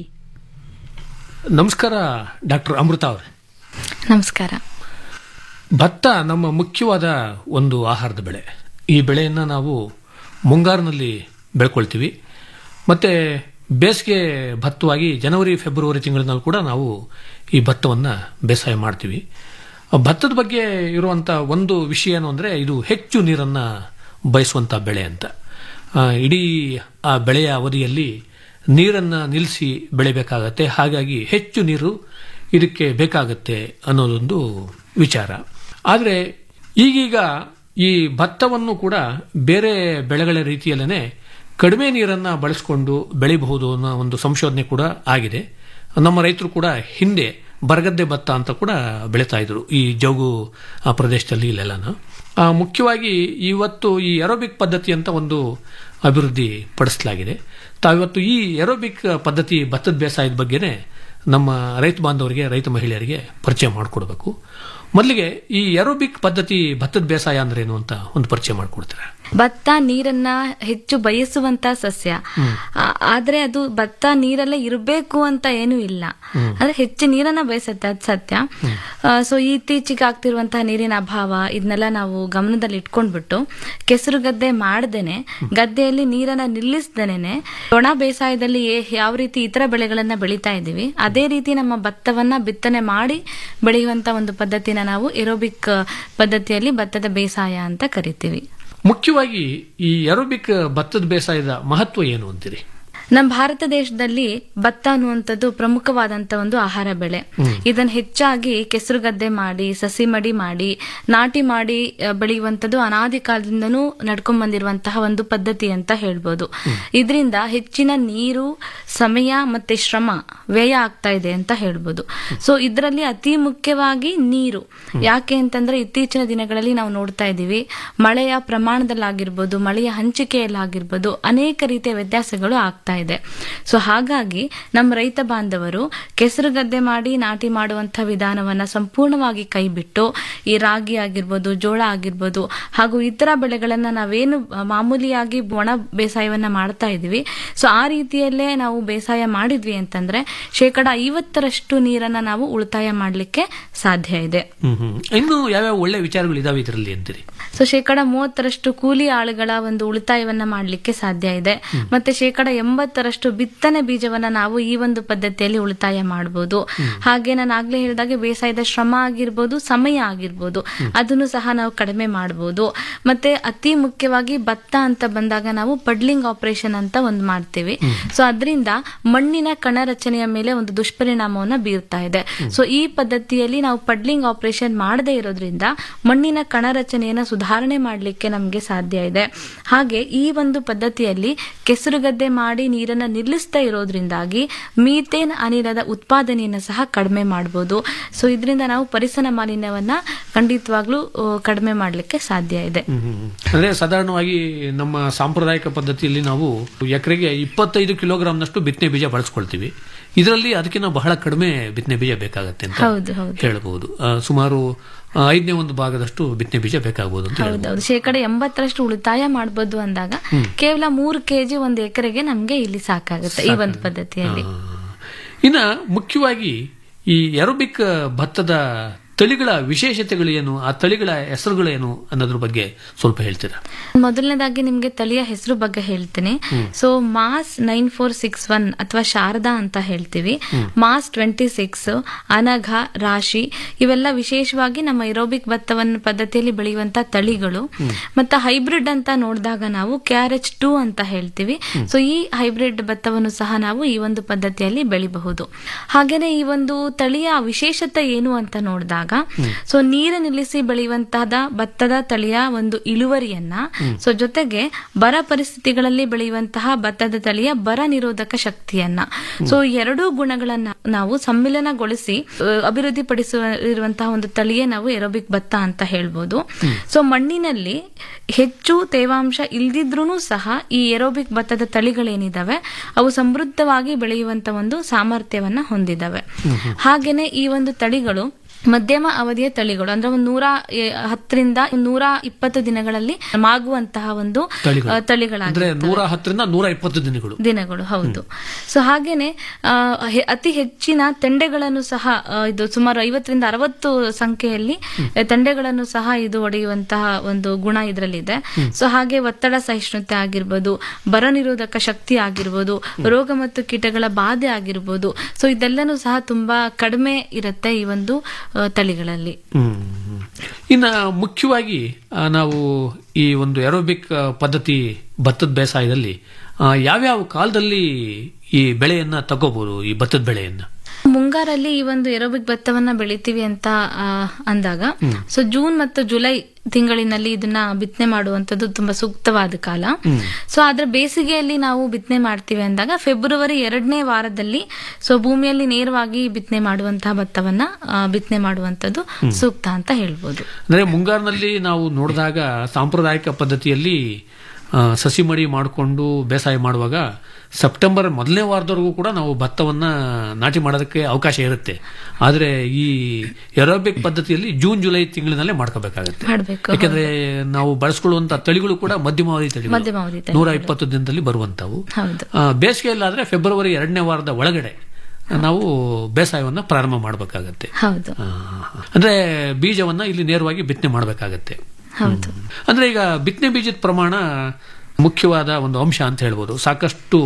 ನಮಸ್ಕಾರ ಡಾಕ್ಟರ್ ಅಮೃತ ಅವರೇ ನಮಸ್ಕಾರ ಭತ್ತ ನಮ್ಮ ಮುಖ್ಯವಾದ ಒಂದು ಆಹಾರದ ಬೆಳೆ ಈ ಬೆಳೆಯನ್ನು ನಾವು ಮುಂಗಾರಿನಲ್ಲಿ ಬೆಳ್ಕೊಳ್ತೀವಿ ಮತ್ತು ಬೇಸಿಗೆ ಭತ್ತವಾಗಿ ಜನವರಿ ಫೆಬ್ರವರಿ ತಿಂಗಳಿನಲ್ಲಿ ಕೂಡ ನಾವು ಈ ಭತ್ತವನ್ನು ಬೇಸಾಯ ಮಾಡ್ತೀವಿ ಆ ಭತ್ತದ ಬಗ್ಗೆ ಇರುವಂಥ ಒಂದು ವಿಷಯ ಏನು ಅಂದರೆ ಇದು ಹೆಚ್ಚು ನೀರನ್ನು ಬಯಸುವಂಥ ಬೆಳೆ ಅಂತ ಆ, ಇಡೀ ಆ ಬೆಳೆಯ ಅವಧಿಯಲ್ಲಿ ನೀರನ್ನು ನಿಲ್ಲಿಸಿ ಬೆಳಿಬೇಕಾಗತ್ತೆ ಹಾಗಾಗಿ ಹೆಚ್ಚು ನೀರು ಇದಕ್ಕೆ ಬೇಕಾಗತ್ತೆ ಅನ್ನೋದೊಂದು ವಿಚಾರ ಆದರೆ ಈಗೀಗ ಈ ಭತ್ತವನ್ನು ಕೂಡ ಬೇರೆ ಬೆಳೆಗಳ ರೀತಿಯಲ್ಲೇ ಕಡಿಮೆ ನೀರನ್ನು ಬಳಸಿಕೊಂಡು ಬೆಳಿಬಹುದು ಅನ್ನೋ ಒಂದು ಸಂಶೋಧನೆ ಕೂಡ ಆಗಿದೆ ನಮ್ಮ ರೈತರು ಕೂಡ ಹಿಂದೆ ಬರಗದ್ದೆ ಭತ್ತ ಅಂತ ಕೂಡ ಬೆಳೀತಾ ಇದ್ರು ಈ ಜೌಗು ಆ ಪ್ರದೇಶದಲ್ಲಿ ಇಲ್ಲೆಲ್ಲನ ಆ, ಮುಖ್ಯವಾಗಿ ಇವತ್ತು ಈ ಎರೋಬಿಕ್ ಪದ್ಧತಿ ಅಂತ ಒಂದು ಅಭಿವೃದ್ಧಿ ಪಡಿಸಲಾಗಿದೆ ತಾವಿವತ್ತು ಈ ಎರೋಬಿಕ್ ಪದ್ಧತಿ ಭತ್ತದ ಬೇಸಾಯದ ಬಗ್ಗೆನೇ ನಮ್ಮ ರೈತ ಬಾಂಧವರಿಗೆ ರೈತ ಮಹಿಳೆಯರಿಗೆ ಪರಿಚಯ ಮಾಡಿಕೊಡ್ಬೇಕು ಮೊದಲಿಗೆ ಈ ಎರೋಬಿಕ್ ಪದ್ಧತಿ ಭತ್ತದ ಬೇಸಾಯ ಅಂದ್ರೆ ಏನು ಅಂತ ಒಂದು ಪರಿಚಯ ಮಾಡಿಕೊಡ್ತಾರೆ ಭತ್ತ ನೀರನ್ನ ಹೆಚ್ಚು ಬಯಸುವಂತ ಸಸ್ಯ ಆ- ಆದ್ರೆ ಅದು ಭತ್ತ ನೀರಲ್ಲೇ ಇರಬೇಕು ಅಂತ ಏನೂ ಇಲ್ಲ ಹ್ಮ್. ಅಂದ್ರೆ ಹೆಚ್ಚು ನೀರನ್ನ ಬಯಸುತ್ತೆ ಅದು ಸತ್ಯ ಸೊ ಇತ್ತೀಚೆಗೆ ಆಗ್ತಿರುವಂತಹ ನೀರಿನ ಅಭಾವ ಇದನ್ನೆಲ್ಲ ನಾವು ಗಮನದಲ್ಲಿ ಇಟ್ಕೊಂಡ್ಬಿಟ್ಟು ಕೆಸರು ಗದ್ದೆ ಮಾಡ್ದೇನೆ ಗದ್ದೆಯಲ್ಲಿ ನೀರನ್ನ ನಿಲ್ಲಿಸ್ದೇನೆ ಒಣ ಬೇಸಾಯದಲ್ಲಿ ಏ- ಯಾವ ರೀತಿ ಇತರ ಬೆಳೆಗಳನ್ನ ಬೆಳೀತಾ ಇದ್ದೀವಿ ಅದೇ ರೀತಿ ನಮ್ಮ ಭತ್ತವನ್ನ ಬಿತ್ತನೆ ಮಾಡಿ ಬೆಳೆಯುವಂತ ಒಂದು ಪದ್ಧತಿನ ನಾವು ಎರೋಬಿಕ್ ಪದ್ಧತಿಯಲ್ಲಿ ಭತ್ತದ ಬೇಸಾಯ ಅಂತ ಕರಿತೀವಿ ಮುಖ್ಯವಾಗಿ ಈ ಎರೋಬಿಕ್ ಭತ್ತದ ಬೇಸಾಯದ ಮಹತ್ವ ಏನು ಅಂತೀರಿ ನಮ್ಮ ಭಾರತ ದೇಶದಲ್ಲಿ ಭತ್ತ ಅನ್ನುವಂಥದ್ದು ಪ್ರಮುಖವಾದಂತ ಒಂದು ಆಹಾರ ಬೆಳೆ ಇದನ್ನ ಹೆಚ್ಚಾಗಿ ಕೆಸರುಗದ್ದೆ ಮಾಡಿ ಸಸಿ ಮಡಿ ಮಾಡಿ ನಾಟಿ ಮಾಡಿ ಆ, ಬೆಳೆಯುವಂಥದ್ದು ಅನಾದಿ ಕಾಲದಿಂದನೂ ನಡ್ಕೊಂಡ್ ಬಂದಿರುವಂತಹ ಒಂದು ಪದ್ಧತಿ ಅಂತ ಹೇಳ್ಬೋದು ಇದರಿಂದ ಹೆಚ್ಚಿನ ನೀರು ಸಮಯ ಮತ್ತೆ ಶ್ರಮ ವ್ಯಯ ಆಗ್ತಾ ಇದೆ ಅಂತ ಹೇಳ್ಬೋದು ಸೊ ಇದರಲ್ಲಿ ಅತಿ ಮುಖ್ಯವಾಗಿ ನೀರು ಯಾಕೆ ಅಂತಂದ್ರೆ ಇತ್ತೀಚಿನ ದಿನಗಳಲ್ಲಿ ನಾವು ನೋಡ್ತಾ ಇದ್ದೀವಿ ಮಳೆಯ ಪ್ರಮಾಣದಲ್ಲಾಗಿರ್ಬೋದು ಮಳೆಯ ಹಂಚಿಕೆಯಲ್ಲಾಗಿರ್ಬೋದು ಅನೇಕ ರೀತಿಯ ವ್ಯತ್ಯಾಸಗಳು ಆಗ್ತಾ ಇದೆ ಸೊ ಹಾಗಾಗಿ ನಮ್ಮ ರೈತ ಬಾಂಧವರು ಕೆಸರು ಗದ್ದೆ ಮಾಡಿ ನಾಟಿ ಮಾಡುವಂತಹ ವಿಧಾನವನ್ನ ಸಂಪೂರ್ಣವಾಗಿ ಕೈಬಿಟ್ಟು ಈ ರಾಗಿ ಆಗಿರ್ಬೋದು ಜೋಳ ಆಗಿರ್ಬೋದು ಹಾಗೂ ಇತರ ಬೆಳೆಗಳನ್ನ ನಾವೇನು ಮಾಮೂಲಿಯಾಗಿ ಒಣ ಬೇಸಾಯವನ್ನ ಮಾಡ್ತಾ ಇದೀವಿ ಸೊ ಆ ರೀತಿಯಲ್ಲೇ ನಾವು ಬೇಸಾಯ ಮಾಡಿದ್ವಿ ಅಂತಂದ್ರೆ ಶೇಕಡ ಐವತ್ತರಷ್ಟು ನೀರನ್ನ ನಾವು ಉಳಿತಾಯ ಮಾಡಲಿಕ್ಕೆ ಸಾಧ್ಯ ಇದೆ ಹ್ಮ್ ಹ್ಮ್ ಇನ್ನು ಯಾವ್ಯಾವ ಒಳ್ಳೆ ವಿಚಾರಗಳು ಇದಾವೆ ಇದರಲ್ಲಿ ಅಂತೀರಿ ಸೊ ಶೇಕಡ ಮೂವತ್ತರಷ್ಟು ಕೂಲಿ ಆಳುಗಳ ಒಂದು ಉಳಿತಾಯವನ್ನ ಮಾಡಲಿಕ್ಕೆ ಸಾಧ್ಯ ಇದೆ ಮತ್ತೆ ಶೇಕಡ ಎಂಬತ್ತರಷ್ಟು ಬಿತ್ತನೆ ಬೀಜವನ್ನ ನಾವು ಈ ಒಂದು ಪದ್ಧತಿಯಲ್ಲಿ ಉಳಿತಾಯ ಮಾಡಬಹುದು ಹಾಗೆ ನಾನು ಆಗ್ಲೇ ಹೇಳಿದಾಗೆ ಬೇಸಾಯದ ಶ್ರಮ ಆಗಿರ್ಬೋದು ಸಮಯ ಆಗಿರ್ಬೋದು ಅದನ್ನು ಸಹ ನಾವು ಕಡಿಮೆ ಮಾಡಬಹುದು ಮತ್ತೆ ಅತಿ ಮುಖ್ಯವಾಗಿ ಭತ್ತ ಅಂತ ಬಂದಾಗ ನಾವು ಪಡ್ಲಿಂಗ್ ಆಪರೇಷನ್ ಅಂತ ಒಂದು ಮಾಡ್ತೀವಿ ಸೊ ಅದರಿಂದ ಮಣ್ಣಿನ ಕಣ ರಚನೆಯ ಮೇಲೆ ಒಂದು ದುಷ್ಪರಿಣಾಮವನ್ನ ಬೀರ್ತಾ ಇದೆ ಸೊ ಈ ಪದ್ಧತಿಯಲ್ಲಿ ನಾವು ಪಡ್ಲಿಂಗ್ ಆಪರೇಷನ್ ಮಾಡದೇ ಇರೋದ್ರಿಂದ ಮಣ್ಣಿನ ಕಣ ರಚನೆಯನ್ನ ಸುಧಾರಣೆ ಮಾಡಲಿಕ್ಕೆ ನಮಗೆ ಸಾಧ್ಯ ಇದೆ ಹಾಗೆ ಈ ಒಂದು ಪದ್ಧತಿಯಲ್ಲಿ ಕೆಸರುಗದ್ದೆ ಮಾಡಿ ನೀರನ್ನ ನಿಲ್ಲಿಸ್ತಾ ಇರೋದ್ರಿಂದಾಗಿ ಮೀಥೇನ್ ಅನಿಲದ ಉತ್ಪಾದನೆಯನ್ನು ಸಹ ಕಡಿಮೆ ಮಾಡಬಹುದು ಸೊ ಇದರಿಂದ ನಾವು ಪರಿಸರ ಮಾಲಿನ್ಯವನ್ನ ಖಂಡಿತವಾಗ್ಲೂ ಆ, ಕಡಿಮೆ ಮಾಡಲಿಕ್ಕೆ ಸಾಧ್ಯ ಇದೆ ಹ್ಮ್ ಹ್ಮ್. ಅಂದ್ರೆ ಸಾಧಾರಣವಾಗಿ ನಮ್ಮ ಸಾಂಪ್ರದಾಯಿಕ ಪದ್ಧತಿಯಲ್ಲಿ ನಾವು ಎಕರೆಗೆ ಇಪ್ಪತ್ತೈದು ಕಿಲೋಗ್ರಾಂನಷ್ಟು ಬಿತ್ತನೆ ಬೀಜ ಬಳಸ್ಕೊಳ್ತೀವಿ ಇದರಲ್ಲಿ ಅದಕ್ಕಿಂತ ಬಹಳ ಕಡಿಮೆ ಬಿತ್ತನೆ ಬೀಜ ಬೇಕಾಗತ್ತೆ ಅಂತ ಹೌದು ಹೌದು ಹೇಳಬಹುದು ಆ, ಸುಮಾರು ಆ, ಐದನೇ ಒಂದು ಭಾಗದಷ್ಟು ಬಿತ್ತನೆ ಬೀಜ ಬೇಕಾಗಬಹುದು ಅಂತ ಹೇಳ್ಬೋದು. ಹೌದೌದು ಶೇಕಡ ಎಂಬತ್ತರಷ್ಟು ಉಳಿತಾಯ ಮಾಡಬಹುದು ಅಂದಾಗ ಕೇವಲ ಮೂರು ಕೆಜಿ ಒಂದು ಎಕರೆಗೆ ನಮ್ಗೆ ಇಲ್ಲಿ ಸಾಕಾಗುತ್ತೆ ಈ ಒಂದು ಪದ್ಧತಿಯಲ್ಲಿ ಇನ್ನ ಮುಖ್ಯವಾಗಿ ಈ ಎರೋಬಿಕ್ ಭತ್ತದ ತಳಿಗಳ ವಿಶೇಷತೆಗಳು ಏನು ಆ ತಳಿಗಳ ಹೆಸರುಗಳೇನು ಅನ್ನೋದ್ರ ಬಗ್ಗೆ ಸ್ವಲ್ಪ ಹೇಳ್ತೀರಾ ಮೊದಲನೇದಾಗಿ ನಿಮ್ಗೆ ತಳಿಯ ಹೆಸರು ಬಗ್ಗೆ ಹೇಳ್ತೀನಿ ಹ್ಮ್. So MAS nine four six one ಅಥವಾ ಶಾರದಾ ಅಂತ ಹೇಳ್ತೀವಿ ಹ್ಮ್. MAS twenty six Anagha Rashi ಇವೆಲ್ಲ ವಿಶೇಷವಾಗಿ ನಮ್ಮ ಇರೋಬಿಕ್ ಭತ್ತವನ್ನು ಪದ್ಧತಿಯಲ್ಲಿ ಬೆಳೆಯುವಂತ ತಳಿಗಳು ಮತ್ತೆ ಹೈಬ್ರಿಡ್ ಅಂತ ನೋಡಿದಾಗ ನಾವು ಕೆ ಆರ್ ಎಚ್ ಟೂ ಅಂತ ಹೇಳ್ತೀವಿ ಸೊ ಈ ಹೈಬ್ರಿಡ್ ಭತ್ತವನ್ನು ಸಹ ನಾವು ಈ ಒಂದು ಪದ್ಧತಿಯಲ್ಲಿ ಬೆಳಿಬಹುದು ಹಾಗೇನೆ ಈ ಒಂದು ತಳಿಯ ವಿಶೇಷತೆ ಏನು ಅಂತ ನೋಡಿದಾಗ ಸೊ ನೀರು ನಿಲ್ಲಿಸಿ ಬೆಳೆಯುವಂತಹದ ಭತ್ತದ ತಳಿಯ ಒಂದು ಇಳುವರಿಯನ್ನ ಸೊ ಜೊತೆಗೆ ಬರ ಪರಿಸ್ಥಿತಿಗಳಲ್ಲಿ ಬೆಳೆಯುವಂತಹ ಭತ್ತದ ತಳಿಯ ಬರ ನಿರೋಧಕ ಶಕ್ತಿಯನ್ನ ಸೊ ಎರಡೂ ಗುಣಗಳನ್ನ ನಾವು ಸಮ್ಮಿಲನಗೊಳಿಸಿ ಅ, ಅಭಿವೃದ್ಧಿಪಡಿಸುವ ಇರುವಂತಹ ಒಂದು ತಳಿಯೇ ನಾವು ಎರೋಬಿಕ್ ಭತ್ತ ಅಂತ ಹೇಳ್ಬೋದು ಸೊ ಮಣ್ಣಿನಲ್ಲಿ ಹೆಚ್ಚು ತೇವಾಂಶ ಇಲ್ದಿದ್ರೂ ಸಹ ಈ ಎರೋಬಿಕ್ ಭತ್ತದ ತಳಿಗಳೇನಿದಾವೆ ಅವು ಸಮೃದ್ಧವಾಗಿ ಬೆಳೆಯುವಂತ ಒಂದು ಸಾಮರ್ಥ್ಯವನ್ನ ಹೊಂದಿದಾವೆ ಹಾಗೇನೆ ಈ ಒಂದು ತಳಿಗಳು ಮಧ್ಯಮ ಅವಧಿಯ ತಳಿಗಳು ಅಂದ್ರೆ ಒಂದು ನೂರ ಎ, ಹತ್ತರಿಂದ ನೂರ ಇಪ್ಪತ್ತು ದಿನಗಳಲ್ಲಿ ಮಾಗುವಂತಹ ಒಂದು ತಳಿಗಳು. ಆ, ಅಂದ್ರೆ ತಳಿಗಳಾಗಿರ್ತವೆ ನೂರ ಹತ್ತರಿಂದ ನೂರ ಇಪ್ಪತ್ತು ದಿನಗಳು ದಿನಗಳು ಹೌದು ಸೊ ಹಾಗೇನೆ ಆ, ಹೆ- ಅತಿ ಹೆಚ್ಚಿನ ತೆಂಡೆಗಳನ್ನು ಸಹ ಆ, ಇದು ಸುಮಾರು ಐವತ್ತರಿಂದ ಅರವತ್ತು ಸಂಖ್ಯೆಯಲ್ಲಿ ಆ, ತೆಂಡೆಗಳನ್ನು ಸಹ ಇದು ಒಡೆಯುವಂತಹ ಒಂದು ಗುಣ ಇದರಲ್ಲಿದೆ ಸೊ ಹಾಗೆ ಒತ್ತಡ ಸಹಿಷ್ಣುತೆ ಆಗಿರ್ಬೋದು ಬರ ನಿರೋಧಕ ಶಕ್ತಿ ಆಗಿರ್ಬೋದು ರೋಗ ಮತ್ತು ಕೀಟಗಳ ಬಾಧೆ ಆಗಿರ್ಬೋದು ಸೊ ಇದೆಲ್ಲನೂ ಸಹ ತುಂಬಾ ಕಡಿಮೆ ಇರುತ್ತೆ ಈ ಒಂದು ಆ, ತಳಿಗಳಲ್ಲಿ ಹ್ಮ್. ಇನ್ನ ಮುಖ್ಯವಾಗಿ ಆ, ನಾವು ಈ ಒಂದು ಎರೋಬಿಕ್ ಆ, ಪದ್ಧತಿ ಭತ್ತದ ಬೇಸಾಯದಲ್ಲಿ ಆ, ಯಾವ್ಯಾವ ಕಾಲದಲ್ಲಿ ಈ ಬೆಳೆಯನ್ನ ತಗೋಬಹುದು ಈ ಭತ್ತದ ಬೆಳೆಯನ್ನ ಮುಂಗಾರಲ್ಲಿ ಈ ಒಂದು ಎರೋಬಿಕ್ ಭತ್ತವನ್ನ ಬೆಳಿತೀವಿ ಅಂತ ಆ, ಅಂದಾಗ ಸೊ ಜೂನ್ ಮತ್ತು ಜುಲೈ ತಿಂಗಳಿನಲ್ಲಿ ಇದನ್ನ ಬಿತ್ತನೆ ಮಾಡುವಂತದ್ದು ತುಂಬಾ ಸೂಕ್ತವಾದ ಕಾಲ ಸೊ ಆದ್ರೆ ಬೇಸಿಗೆಯಲ್ಲಿ ನಾವು ಬಿತ್ತನೆ ಮಾಡ್ತೀವಿ ಅಂದಾಗ ಫೆಬ್ರವರಿ ಎರಡನೇ ವಾರದಲ್ಲಿ ಸೊ ಭೂಮಿಯಲ್ಲಿ ನೇರವಾಗಿ ಬಿತ್ತನೆ ಮಾಡುವಂತಹ ಭತ್ತವನ್ನ ಆ, ಬಿತ್ತನೆ ಮಾಡುವಂತದ್ದು ಸೂಕ್ತ ಅಂತ ಹೇಳ್ಬೋದು ಅಂದ್ರೆ ಮುಂಗಾರಿನಲ್ಲಿ ನಾವು ನೋಡಿದಾಗ ಸಾಂಪ್ರದಾಯಿಕ ಪದ್ಧತಿಯಲ್ಲಿ ಆ, ಸಸಿ ಮಡಿ ಮಾಡಿಕೊಂಡು ಬೇಸಾಯ ಮಾಡುವಾಗ ಸೆಪ್ಟೆಂಬರ್ ಮೊದಲನೇ ವಾರದವರೆಗೂ ಕೂಡ ನಾವು ಭತ್ತವನ್ನ ನಾಟಿ ಮಾಡೋದಕ್ಕೆ ಅವಕಾಶ ಇರುತ್ತೆ ಆದ್ರೆ ಈ ಎರೋಬಿಕ್ ಪದ್ಧತಿಯಲ್ಲಿ ಜೂನ್ ಜುಲೈ ತಿಂಗಳಿನಲ್ಲೇ ಮಾಡ್ಕೋಬೇಕಾಗತ್ತೆ ಮಾಡ್ಬೇಕು ಯಾಕಂದ್ರೆ ನಾವು ಬಳಸ್ಕೊಳ್ಳುವಂತ ತಳಿಗಳು ಕೂಡ ಮಧ್ಯಮಾವಧಿ ತಳಿಗಳು ಮಧ್ಯಮಾವಧಿ ತಳಿಗಳು. ನೂರ ಇಪ್ಪತ್ತು ದಿನದಲ್ಲಿ ಬರುವಂತವು ಹೌದು ಆ, ಬೇಸಿಗೆಯಲ್ಲಾದ್ರೆ ಫೆಬ್ರವರಿ ಎರಡನೇ ವಾರದ ಒಳಗಡೆ ನಾವು ಬೇಸಾಯವನ್ನ ಪ್ರಾರಂಭ ಮಾಡಬೇಕಾಗತ್ತೆ ಹೌದು ಅಂದ್ರೆ ಬೀಜವನ್ನ ಇಲ್ಲಿ ನೇರವಾಗಿ ಬಿತ್ತನೆ ಮಾಡಬೇಕಾಗತ್ತೆ ಹೌದು ಅಂದ್ರೆ ಈಗ ಬಿತ್ತನೆ ಬೀಜದ ಪ್ರಮಾಣ ಮುಖ್ಯವಾದ ಒಂದು ಅಂಶ ಅಂತ ಹೇಳ್ಬೋದು ಸಾಕಷ್ಟು